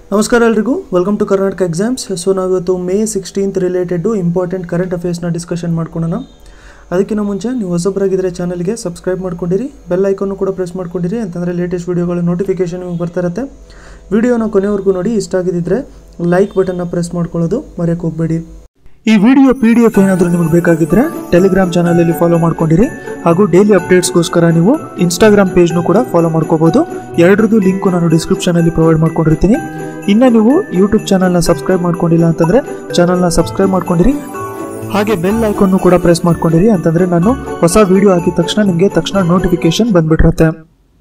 ನಮಸ್ಕಾರ ಎಲ್ರಿಗೂ welcome to Karnataka exams so ನಾವಿವತ್ತು May sixteenth related important current ಅಫೇರ್ಸ್ನ ಡಿಸ್ಕಷನ್ ಮಾಡ್ಕೊಳ್ಳೋಣ ಅದಕ್ಕಿಂತ ಮುಂಚೆ ನೀವು ಹೊಸಬರಾಗಿದ್ದರೆ ಚಾನಲ್ಗೆ ಸಬ್ಸ್ಕ್ರೈಬ್ ಮಾಡ್ಕೊಂಡಿರಿ ಬೆಲ್ ಐಕಾನು ಕೂಡ ಪ್ರೆಸ್ ಮಾಡ್ಕೊಂಡಿರಿ ಅಂತಂದರೆ ಲೇಟೆಸ್ಟ್ ವೀಡಿಯೋಗಳ ನೋಟಿಫಿಕೇಷನ್ ನಿಮಗೆ ಬರ್ತಾ ಇರುತ್ತೆ ವಿಡಿಯೋನ ಕೊನೆವರೆಗೂ ನೋಡಿ ಇಷ್ಟ ಆಗಿದ್ದರೆ ಲೈಕ್ ಬಟನ್ನ ಪ್ರೆಸ್ ಮಾಡ್ಕೊಳ್ಳೋದು ಮರೆಯೋಕೆ ಹೋಗಬೇಡಿ ಈ ವಿಡಿಯೋ ಪಿ ಡಿ ಎಫ್ ಏನಾದರೂ ನಿಮಗೆ ಬೇಕಾಗಿದ್ದರೆ ಟೆಲಿಗ್ರಾಮ್ ಚಾನಲಲ್ಲಿ ಫಾಲೋ ಮಾಡ್ಕೊಂಡಿರಿ ಹಾಗೂ ಡೈಲಿ ಅಪ್ಡೇಟ್ಸ್ಗೋಸ್ಕರ ನೀವು ಇನ್ಸ್ಟಾಗ್ರಾಮ್ ಪೇಜ್ನು ಕೂಡ ಫಾಲೋ ಮಾಡ್ಕೋಬೋದು ಎರಡರದ್ದು ಲಿಂಕು ನಾನು ಡಿಸ್ಕ್ರಿಪ್ಷನಲ್ಲಿ ಪ್ರೊವೈಡ್ ಮಾಡ್ಕೊಂಡಿರ್ತೀನಿ ಇನ್ನು ನೀವು ಯೂಟ್ಯೂಬ್ ಚಾನಲ್ನ ಸಬ್ಸ್ಕ್ರೈಬ್ ಮಾಡ್ಕೊಂಡಿಲ್ಲ ಅಂತಂದರೆ ಚಾನಲ್ನ ಸಬ್ಸ್ಕ್ರೈಬ್ ಮಾಡ್ಕೊಂಡಿರಿ ಹಾಗೆ ಬೆಲ್ ಐಕಾನ್ನು ಕೂಡ ಪ್ರೆಸ್ ಮಾಡ್ಕೊಂಡಿರಿ ಅಂತಂದರೆ ನಾನು ಹೊಸ ವಿಡಿಯೋ ಹಾಕಿದ ತಕ್ಷಣ ನಿಮಗೆ ತಕ್ಷಣ ನೋಟಿಫಿಕೇಶನ್ ಬಂದ್ಬಿಟ್ಟಿರುತ್ತೆ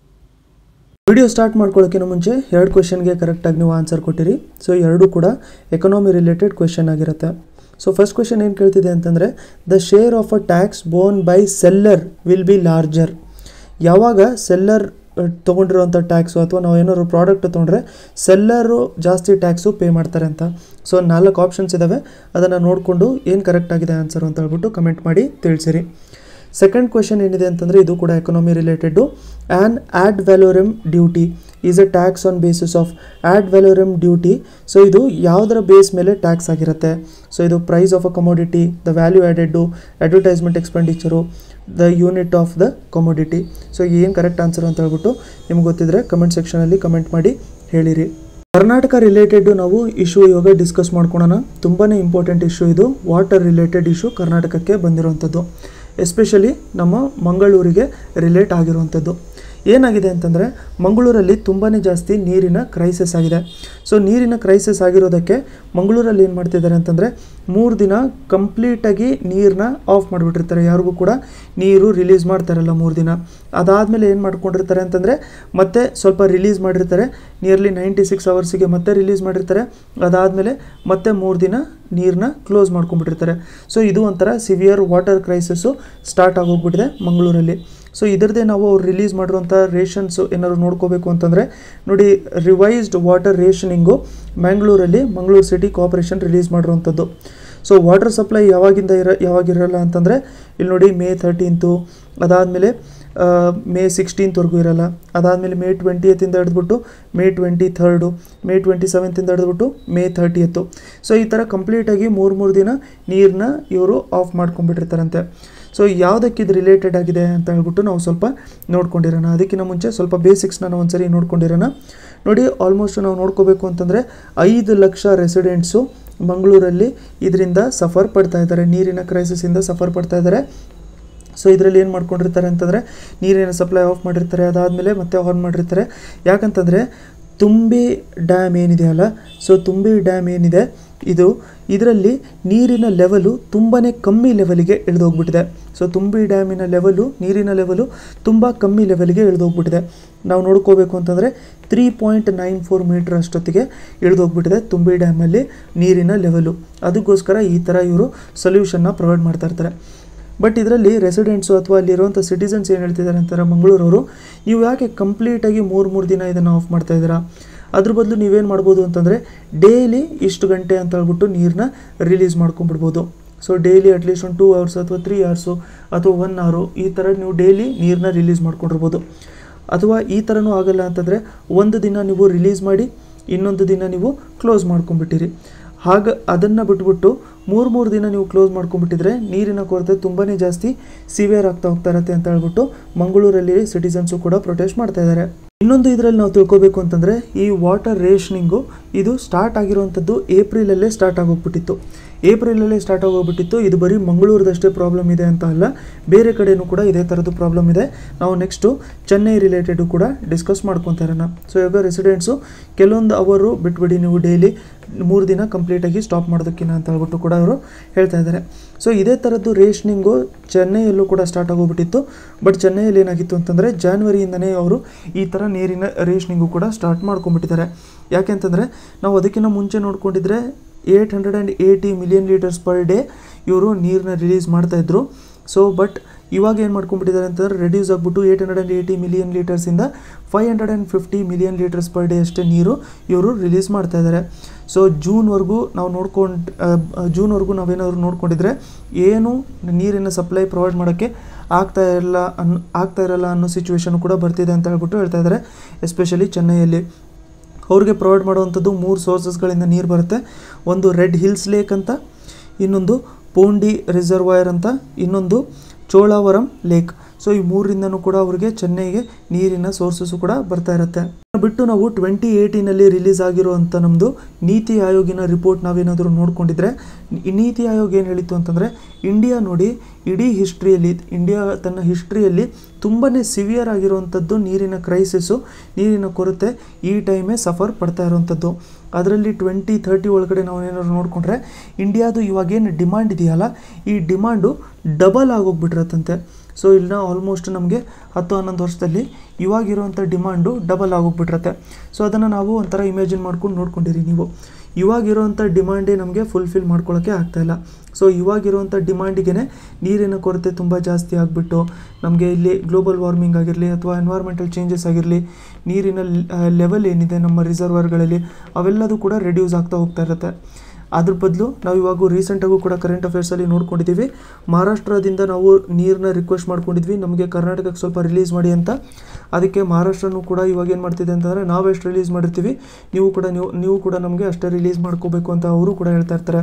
ವಿಡಿಯೋ ಸ್ಟಾರ್ಟ್ ಮಾಡ್ಕೊಳ್ಳೋಕ್ಕಿಂತ ಮುಂಚೆ ಎರಡು ಕ್ವೆಶನ್ಗೆ ಕರೆಕ್ಟಾಗಿ ನೀವು ಆನ್ಸರ್ ಕೊಟ್ಟಿರಿ ಸೊ ಎರಡೂ ಕೂಡ ಎಕನಾಮಿ ರಿಲೇಟೆಡ್ ಕ್ವೆಶನ್ ಆಗಿರುತ್ತೆ ಸೊ ಫಸ್ಟ್ ಕ್ವೆಶನ್ ಏನು ಕೇಳ್ತಿದೆ ಅಂತಂದರೆ the share of a tax borne by seller will be larger ಯಾವಾಗ ಸೆಲ್ಲರ್ ತೊಗೊಂಡಿರೋಂಥ ಟ್ಯಾಕ್ಸು ಅಥವಾ ನಾವು ಏನಾದ್ರು ಪ್ರಾಡಕ್ಟ್ ತೊಗೊಂಡ್ರೆ ಸೆಲ್ಲರು ಜಾಸ್ತಿ ಟ್ಯಾಕ್ಸು ಪೇ ಮಾಡ್ತಾರೆ ಅಂತ ಸೊ ನಾಲ್ಕು ಆಪ್ಷನ್ಸ್ ಇದ್ದಾವೆ ಅದನ್ನು ನೋಡಿಕೊಂಡು ಏನು ಕರೆಕ್ಟ್ ಆಗಿದೆ ಆನ್ಸರ್ ಅಂತ ಹೇಳ್ಬಿಟ್ಟು ಕಮೆಂಟ್ ಮಾಡಿ ತಿಳಿಸಿರಿ ಸೆಕೆಂಡ್ ಕ್ವೆಶನ್ ಏನಿದೆ ಅಂತಂದರೆ ಇದು ಕೂಡ economy related an ad valorem duty is a tax on basis of ad valorem duty so ಇದು ಯಾವುದರ ಬೇಸ್ ಮೇಲೆ ಟ್ಯಾಕ್ಸ್ ಆಗಿರುತ್ತೆ ಸೊ ಇದು price of a commodity the value added advertisement expenditure the unit of the commodity so ಏನು correct answer ಅಂತ ಹೇಳ್ಬಿಟ್ಟು ನಿಮ್ಗೆ ಗೊತ್ತಿದ್ರೆ ಕಮೆಂಟ್ ಸೆಕ್ಷನಲ್ಲಿ ಕಮೆಂಟ್ ಮಾಡಿ ಹೇಳಿರಿ ಕರ್ನಾಟಕ ರಿಲೇಟೆಡ್ ನಾವು ಇಶ್ಯೂ ಇವಾಗ ಡಿಸ್ಕಸ್ ಮಾಡ್ಕೊಳೋಣ ತುಂಬಾ ಇಂಪಾರ್ಟೆಂಟ್ ಇಶ್ಯೂ ಇದು ವಾಟರ್ ರಿಲೇಟೆಡ್ ಇಶ್ಯೂ ಕರ್ನಾಟಕಕ್ಕೆ ಬಂದಿರುವಂಥದ್ದು ಎಸ್ಪೆಷಲಿ ನಮ್ಮ ಮಂಗಳೂರಿಗೆ ರಿಲೇಟ್ ಆಗಿರುವಂಥದ್ದು ಏನಾಗಿದೆ ಅಂತಂದರೆ ಮಂಗಳೂರಲ್ಲಿ ತುಂಬಾ ಜಾಸ್ತಿ ನೀರಿನ ಕ್ರೈಸಿಸ್ ಆಗಿದೆ ಸೊ ನೀರಿನ ಕ್ರೈಸಿಸ್ ಆಗಿರೋದಕ್ಕೆ ಮಂಗಳೂರಲ್ಲಿ ಏನು ಮಾಡ್ತಿದ್ದಾರೆ ಅಂತಂದರೆ ಮೂರು ದಿನ ಕಂಪ್ಲೀಟಾಗಿ ನೀರನ್ನ ಆಫ್ ಮಾಡಿಬಿಟ್ಟಿರ್ತಾರೆ ಯಾರಿಗೂ ಕೂಡ ನೀರು ರಿಲೀಸ್ ಮಾಡ್ತಾರಲ್ಲ ಮೂರು ದಿನ ಅದಾದಮೇಲೆ ಏನು ಮಾಡ್ಕೊಂಡಿರ್ತಾರೆ ಅಂತಂದರೆ ಮತ್ತೆ ಸ್ವಲ್ಪ ರಿಲೀಸ್ ಮಾಡಿರ್ತಾರೆ ನಿಯರ್ಲಿ ನೈಂಟಿ ಸಿಕ್ಸ್ ಅವರ್ಸಿಗೆ ಮತ್ತೆ ರಿಲೀಸ್ ಮಾಡಿರ್ತಾರೆ ಅದಾದಮೇಲೆ ಮತ್ತೆ ಮೂರು ದಿನ ನೀರನ್ನ ಕ್ಲೋಸ್ ಮಾಡ್ಕೊಂಡ್ಬಿಟ್ಟಿರ್ತಾರೆ ಸೊ ಇದು ಒಂಥರ ಸಿವಿಯರ್ ವಾಟರ್ ಕ್ರೈಸಿಸ್ಸು ಸ್ಟಾರ್ಟ್ ಆಗೋಗ್ಬಿಟ್ಟಿದೆ ಮಂಗಳೂರಲ್ಲಿ ಸೊ ಇದರದೇ ನಾವು ಅವ್ರು ರಿಲೀಸ್ ಮಾಡಿರುವಂಥ ರೇಷನ್ಸು ಏನಾದ್ರು ನೋಡ್ಕೋಬೇಕು ಅಂತಂದರೆ ನೋಡಿ ರಿವೈಸ್ಡ್ ವಾಟರ್ ರೇಷನಿಂಗು ಮ್ಯಾಂಗ್ಳೂರಲ್ಲಿ ಮಂಗಳೂರು ಸಿಟಿ ಕಾರ್ಪೊರೇಷನ್ ರಿಲೀಸ್ ಮಾಡಿರುವಂಥದ್ದು ಸೊ ವಾಟರ್ ಸಪ್ಲೈ ಯಾವಾಗಿಂದ ಇರ ಯಾವಾಗಿರಲ್ಲ ಅಂತಂದರೆ ಇಲ್ಲಿ ನೋಡಿ ಮೇ ಥರ್ಟೀನ್ತು ಅದಾದಮೇಲೆ ಮೇ ಸಿಕ್ಸ್ಟೀನ್ತ್ವರೆಗೂ ಇರಲ್ಲ ಅದಾದಮೇಲೆ ಮೇ ಟ್ವೆಂಟಿಯತ್ತಿಂದ ಹಿಡಿದ್ಬಿಟ್ಟು May twenty third May twenty ಸೆವೆಂತಿಂದ ಹಿಡಿದ್ಬಿಟ್ಟು ಮೇ ಥರ್ಟಿಯತ್ತು ಸೊ ಈ ಥರ ಕಂಪ್ಲೀಟಾಗಿ ಮೂರು ಮೂರು ದಿನ ನೀರನ್ನ ಇವರು ಆಫ್ ಮಾಡ್ಕೊಂಡ್ಬಿಟ್ಟಿರ್ತಾರಂತೆ ಸೊ ಯಾವುದಕ್ಕೆ ಇದು ರಿಲೇಟೆಡ್ ಆಗಿದೆ ಅಂತ ಹೇಳ್ಬಿಟ್ಟು ನಾವು ಸ್ವಲ್ಪ ನೋಡ್ಕೊಂಡಿರೋಣ ಅದಕ್ಕಿಂತ ಮುಂಚೆ ಸ್ವಲ್ಪ ಬೇಸಿಕ್ಸ್ನ ನಾವು ಒಂದ್ಸರಿ ನೋಡ್ಕೊಂಡಿರೋಣ ನೋಡಿ ಆಲ್ಮೋಸ್ಟ್ ನಾವು ನೋಡ್ಕೋಬೇಕು ಅಂತಂದರೆ ಐದು ಲಕ್ಷ ರೆಸಿಡೆಂಟ್ಸು ಮಂಗಳೂರಲ್ಲಿ ಇದರಿಂದ ಸಫರ್ ಪಡ್ತಾ ಇದ್ದಾರೆ ನೀರಿನ ಕ್ರೈಸಿಸಿಂದ ಸಫರ್ ಪಡ್ತಾ ಇದ್ದಾರೆ ಸೊ ಇದರಲ್ಲಿ ಏನು ಮಾಡ್ಕೊಂಡಿರ್ತಾರೆ ಅಂತಂದರೆ ನೀರಿನ ಸಪ್ಲೈ ಆಫ್ ಮಾಡಿರ್ತಾರೆ ಅದಾದಮೇಲೆ ಮತ್ತೆ ಆನ್ ಮಾಡಿರ್ತಾರೆ ಯಾಕಂತಂದರೆ ತುಂಬಿ ಡ್ಯಾಮ್ ಏನಿದೆಯಲ್ಲ ಸೊ ತುಂಬಿ ಡ್ಯಾಮ್ ಏನಿದೆ ಇದು ಇದರಲ್ಲಿ ನೀರಿನ ಲೆವೆಲು ತುಂಬಾ ಕಮ್ಮಿ ಲೆವೆಲಿಗೆ ಇಳಿದೋಗ್ಬಿಟ್ಟಿದೆ ಸೊ ತುಂಬಿ ಡ್ಯಾಮಿನ ಲೆವೆಲು ನೀರಿನ ಲೆವೆಲು ತುಂಬ ಕಮ್ಮಿ ಲೆವೆಲ್ಗೆ ಇಳಿದೋಗ್ಬಿಟ್ಟಿದೆ ನಾವು ನೋಡ್ಕೋಬೇಕು ಅಂತಂದರೆ three point nine four metre ಅಷ್ಟೊತ್ತಿಗೆ ಇಳಿದೋಗ್ಬಿಟ್ಟಿದೆ ತುಂಬಿ ಡ್ಯಾಮಲ್ಲಿ ನೀರಿನ ಲೆವೆಲು ಅದಕ್ಕೋಸ್ಕರ ಈ ಥರ ಇವರು ಸೊಲ್ಯೂಷನ್ನ ಪ್ರೊವೈಡ್ ಮಾಡ್ತಾ ಇರ್ತಾರೆ ಬಟ್ ಇದರಲ್ಲಿ ರೆಸಿಡೆಂಟ್ಸು ಅಥವಾ ಅಲ್ಲಿರುವಂಥ ಸಿಟಿಸನ್ಸ್ ಏನು ಹೇಳ್ತಿದ್ದಾರೆ ಅಂತಾರೆ ಮಂಗಳೂರವರು ನೀವು ಯಾಕೆ ಕಂಪ್ಲೀಟಾಗಿ ಮೂರು ಮೂರು ದಿನ ಇದನ್ನು ಆಫ್ ಮಾಡ್ತಾ ಇದ್ದೀರಾ ಅದ್ರ ಬದಲು ನೀವೇನು ಮಾಡ್ಬೋದು ಅಂತಂದರೆ ಡೈಲಿ ಇಷ್ಟು ಗಂಟೆ ಅಂತ ಹೇಳ್ಬಿಟ್ಟು ನೀರನ್ನ ರಿಲೀಸ್ ಮಾಡ್ಕೊಂಡ್ಬಿಡ್ಬೋದು ಸೊ ಡೈಲಿ ಅಟ್ಲೀಸ್ಟ್ ಒಂದು ಟೂ ಅವರ್ಸ್ ಅಥವಾ ತ್ರೀ ಅವರ್ಸು ಅಥವಾ ಒನ್ ಅವರು ಈ ಥರ ನೀವು ಡೈಲಿ ನೀರನ್ನ ರಿಲೀಸ್ ಮಾಡ್ಕೊಂಡಿರ್ಬೋದು ಅಥವಾ ಈ ಥರನೂ ಆಗಲ್ಲ ಅಂತಂದರೆ ಒಂದು ದಿನ ನೀವು ರಿಲೀಸ್ ಮಾಡಿ ಇನ್ನೊಂದು ದಿನ ನೀವು ಕ್ಲೋಸ್ ಮಾಡ್ಕೊಂಬಿಟ್ಟಿರಿ ಹಾಗೆ ಅದನ್ನು ಬಿಟ್ಬಿಟ್ಟು ಮೂರು ಮೂರು ದಿನ ನೀವು ಕ್ಲೋಸ್ ಮಾಡ್ಕೊಂಬಿಟ್ಟಿದ್ರೆ ನೀರಿನ ಕೊರತೆ ತುಂಬಾ ಜಾಸ್ತಿ ಸಿವಿಯರ್ ಆಗ್ತಾ ಹೋಗ್ತಾ ಇರತ್ತೆ ಅಂತ ಹೇಳ್ಬಿಟ್ಟು ಮಂಗಳೂರಲ್ಲಿ ಸಿಟಿಸನ್ಸು ಕೂಡ ಪ್ರೊಟೆಸ್ಟ್ ಮಾಡ್ತಾ ಇದ್ದಾರೆ ಇನ್ನೊಂದು ಇದರಲ್ಲಿ ನಾವು ತಿಳ್ಕೊಬೇಕು ಅಂತಂದರೆ ಈ ವಾಟರ್ ರೇಷನಿಂಗು ಇದು ಸ್ಟಾರ್ಟ್ ಆಗಿರುವಂಥದ್ದು ಏಪ್ರಿಲಲ್ಲೇ ಸ್ಟಾರ್ಟ್ ಆಗೋಗ್ಬಿಟ್ಟಿತ್ತು ಏಪ್ರಿಲಲ್ಲೇ ಸ್ಟಾರ್ಟ್ ಆಗೋಗ್ಬಿಟ್ಟಿತ್ತು ಇದು ಬರೀ ಮಂಗಳೂರದಷ್ಟೇ ಪ್ರಾಬ್ಲಮ್ ಇದೆ ಅಂತ ಅಲ್ಲ ಬೇರೆ ಕಡೆಯೂ ಕೂಡ ಇದೇ ಥರದ್ದು ಪ್ರಾಬ್ಲಮ್ ಇದೆ ನಾವು ನೆಕ್ಸ್ಟು ಚೆನ್ನೈ ರಿಲೇಟೆಡು ಕೂಡ ಡಿಸ್ಕಸ್ ಮಾಡ್ಕೊತಾ ಇರೋಣ ಸೊ ಇವಾಗ ರೆಸಿಡೆಂಟ್ಸು ಕೆಲವೊಂದು ಅವರು ಬಿಟ್ಬಿಡಿ ನೀವು ಡೈಲಿ ಮೂರು ದಿನ ಕಂಪ್ಲೀಟಾಗಿ ಸ್ಟಾಪ್ ಮಾಡೋದಕ್ಕಿನ್ನ ಅಂತ ಹೇಳ್ಬಿಟ್ಟು ಕೂಡ ಅವರು ಹೇಳ್ತಾ ಇದ್ದಾರೆ ಸೊ ಇದೇ ಥರದ್ದು ರೇಷನಿಂಗು ಚೆನ್ನೈಯಲ್ಲೂ ಕೂಡ ಸ್ಟಾರ್ಟ್ ಆಗೋಗ್ಬಿಟ್ಟಿತ್ತು ಬಟ್ ಚೆನ್ನೈಯಲ್ಲಿ ಏನಾಗಿತ್ತು ಅಂತಂದರೆ ಜಾನ್ವರಿಯಿಂದನೇ ಅವರು ಈ ಥರ ನೀರಿನ ರೇಷನಿಂಗು ಕೂಡ ಸ್ಟಾರ್ಟ್ ಮಾಡ್ಕೊಂಡ್ಬಿಟ್ಟಿದ್ದಾರೆ ಯಾಕೆಂತಂದರೆ ನಾವು ಅದಕ್ಕಿಂತ ಮುಂಚೆ ನೋಡ್ಕೊಂಡಿದ್ರೆ eight hundred and eighty million litres per day ಇವರು ನೀರನ್ನ ರಿಲೀಸ್ ಮಾಡ್ತಾಯಿದ್ರು ಸೊ ಬಟ್ ಇವಾಗ ಏನು ಮಾಡ್ಕೊಂಡ್ಬಿಟ್ಟಿದ್ದಾರೆ ಅಂತಂದರೆ ರೆಡ್ಯೂಸ್ ಆಗಿಬಿಟ್ಟು eight hundred and eighty million ಲೀಟರ್ಸಿಂದ five hundred and fifty million litres per day ಅಷ್ಟೇ ನೀರು ಇವರು ರಿಲೀಸ್ ಮಾಡ್ತಾ ಇದ್ದಾರೆ ಸೊ ಜೂನ್ವರೆಗೂ ನಾವು ನೋಡ್ಕೊಂಡು ಜೂನ್ವರೆಗೂ ನಾವೇನಾದ್ರು ನೋಡ್ಕೊಂಡಿದ್ರೆ ಏನು ನೀರಿನ ಸಪ್ಲೈ ಪ್ರೊವೈಡ್ ಮಾಡೋಕ್ಕೆ ಆಗ್ತಾ ಇರಲ್ಲ ಅನ್ ಆಗ್ತಾ ಇರಲ್ಲ ಅನ್ನೋ ಸಿಚುವೇಶನ್ ಕೂಡ ಬರ್ತಿದೆ ಅಂತ ಹೇಳ್ಬಿಟ್ಟು ಹೇಳ್ತಾ ಇದ್ದಾರೆ ಎಸ್ಪೆಷಲಿ ಚೆನ್ನೈಯಲ್ಲಿ ಅವ್ರಿಗೆ ಪ್ರೊವೈಡ್ ಮಾಡುವಂಥದ್ದು ಮೂರು ಸೋರ್ಸಸ್ಗಳಿಂದ ನೀರು ಬರುತ್ತೆ ಒಂದು ರೆಡ್ ಹಿಲ್ಸ್ ಲೇಕ್ ಅಂತ ಇನ್ನೊಂದು ಪೋಂಡಿ ರಿಸರ್ವಾಯರ್ ಅಂತ ಇನ್ನೊಂದು ಚೋಳಾವರಂ ಲೇಕ್ ಸೊ ಈ ಮೂರರಿಂದನೂ ಕೂಡ ಅವರಿಗೆ ಚೆನ್ನೈಗೆ ನೀರಿನ ಸೋರ್ಸಸ್ಸು ಕೂಡ ಬರ್ತಾ ಇರುತ್ತೆ ಬಿಟ್ಟು ನಾವು ಟ್ವೆಂಟಿ ಏಯ್ಟೀನಲ್ಲಿ ರಿಲೀಸ್ ಆಗಿರುವಂಥ ನಮ್ಮದು ನೀತಿ ಆಯೋಗಿನ ರಿಪೋರ್ಟ್ ನಾವೇನಾದರೂ ನೋಡ್ಕೊಂಡಿದ್ರೆ ಈ ನೀತಿ ಆಯೋಗ ಏನು ಹೇಳಿತ್ತು ಅಂತಂದರೆ ಇಂಡಿಯಾ ನೋಡಿ ಇಡೀ ಹಿಸ್ಟ್ರಿಯಲ್ಲಿ ಇಂಡಿಯಾ ತನ್ನ ಹಿಸ್ಟ್ರಿಯಲ್ಲಿ ತುಂಬಾ ಸಿವಿಯರ್ ಆಗಿರುವಂಥದ್ದು ನೀರಿನ ಕ್ರೈಸಿಸ್ಸು ನೀರಿನ ಕೊರತೆ ಈ ಟೈಮೇ ಸಫರ್ ಪಡ್ತಾ ಇರುವಂಥದ್ದು ಅದರಲ್ಲಿ ಟ್ವೆಂಟಿ ಥರ್ಟಿ ಒಳಗಡೆ ನಾವು ಏನಾದ್ರು ನೋಡಿಕೊಂಡ್ರೆ ಇಂಡಿಯಾದು ಇವಾಗೇನು ಡಿಮಾಂಡ್ ಇದೆಯಲ್ಲ ಈ ಡಿಮಾಂಡು ಡಬಲ್ ಆಗೋಗ್ಬಿಟ್ಟಿರತ್ತಂತೆ ಸೊ ಇಲ್ಲಿನ ಆಲ್ಮೋಸ್ಟ್ ನಮಗೆ ಹತ್ತು ಹನ್ನೊಂದು ವರ್ಷದಲ್ಲಿ ಇವಾಗಿರುವಂಥ ಡಿಮಾಂಡು ಡಬಲ್ ಆಗೋಗ್ಬಿಟ್ಟಿರತ್ತೆ ಸೊ ಅದನ್ನು ನಾವು ಒಂಥರ ಇಮ್ಯಾಜಿನ್ ಮಾಡ್ಕೊಂಡು ನೋಡ್ಕೊಂಡಿರಿ ನೀವು ಇವಾಗಿರುವಂಥ ಡಿಮಾಂಡೇ ನಮಗೆ ಫುಲ್ಫಿಲ್ ಮಾಡ್ಕೊಳ್ಳೋಕ್ಕೆ ಆಗ್ತಾಯಿಲ್ಲ ಸೊ ಇವಾಗಿರುವಂಥ ಡಿಮಾಂಡಿಗೆ ನೀರಿನ ಕೊರತೆ ತುಂಬ ಜಾಸ್ತಿ ಆಗಿಬಿಟ್ಟು ನಮಗೆ ಇಲ್ಲಿ ಗ್ಲೋಬಲ್ ವಾರ್ಮಿಂಗ್ ಆಗಿರಲಿ ಅಥವಾ ಎನ್ವೈರ್ಮೆಂಟಲ್ ಚೇಂಜಸ್ ಆಗಿರಲಿ ನೀರಿನ ಲೆವೆಲ್ ಏನಿದೆ ನಮ್ಮ ರಿಸರ್ವರ್ಗಳಲ್ಲಿ ಅವೆಲ್ಲದೂ ಕೂಡ ರೆಡ್ಯೂಸ್ ಆಗ್ತಾ ಹೋಗ್ತಾ ಇರುತ್ತೆ ಅದ್ರ ಬದಲು ನಾವು ಇವಾಗ ರೀಸೆಂಟಾಗೂ ಕೂಡ ಕರೆಂಟ್ ಅಫೇರ್ಸಲ್ಲಿ ನೋಡ್ಕೊಂಡಿದ್ದೀವಿ ಮಹಾರಾಷ್ಟ್ರದಿಂದ ನಾವು ನೀರನ್ನ ರಿಕ್ವೆಸ್ಟ್ ಮಾಡ್ಕೊಂಡಿದ್ವಿ ನಮಗೆ ಕರ್ನಾಟಕಕ್ಕೆ ಸ್ವಲ್ಪ ರಿಲೀಸ್ ಮಾಡಿ ಅಂತ ಅದಕ್ಕೆ ಮಹಾರಾಷ್ಟ್ರನೂ ಕೂಡ ಇವಾಗ ಏನು ಮಾಡ್ತಿದೆ ಅಂತಂದರೆ ನಾವು ಎಷ್ಟು ರಿಲೀಸ್ ಮಾಡಿರ್ತೀವಿ ನೀವು ಕೂಡ ನೀವು ನೀವು ಕೂಡ ನಮಗೆ ಅಷ್ಟೇ ರಿಲೀಸ್ ಮಾಡ್ಕೋಬೇಕು ಅಂತ ಅವರು ಕೂಡ ಹೇಳ್ತಾ ಇರ್ತಾರೆ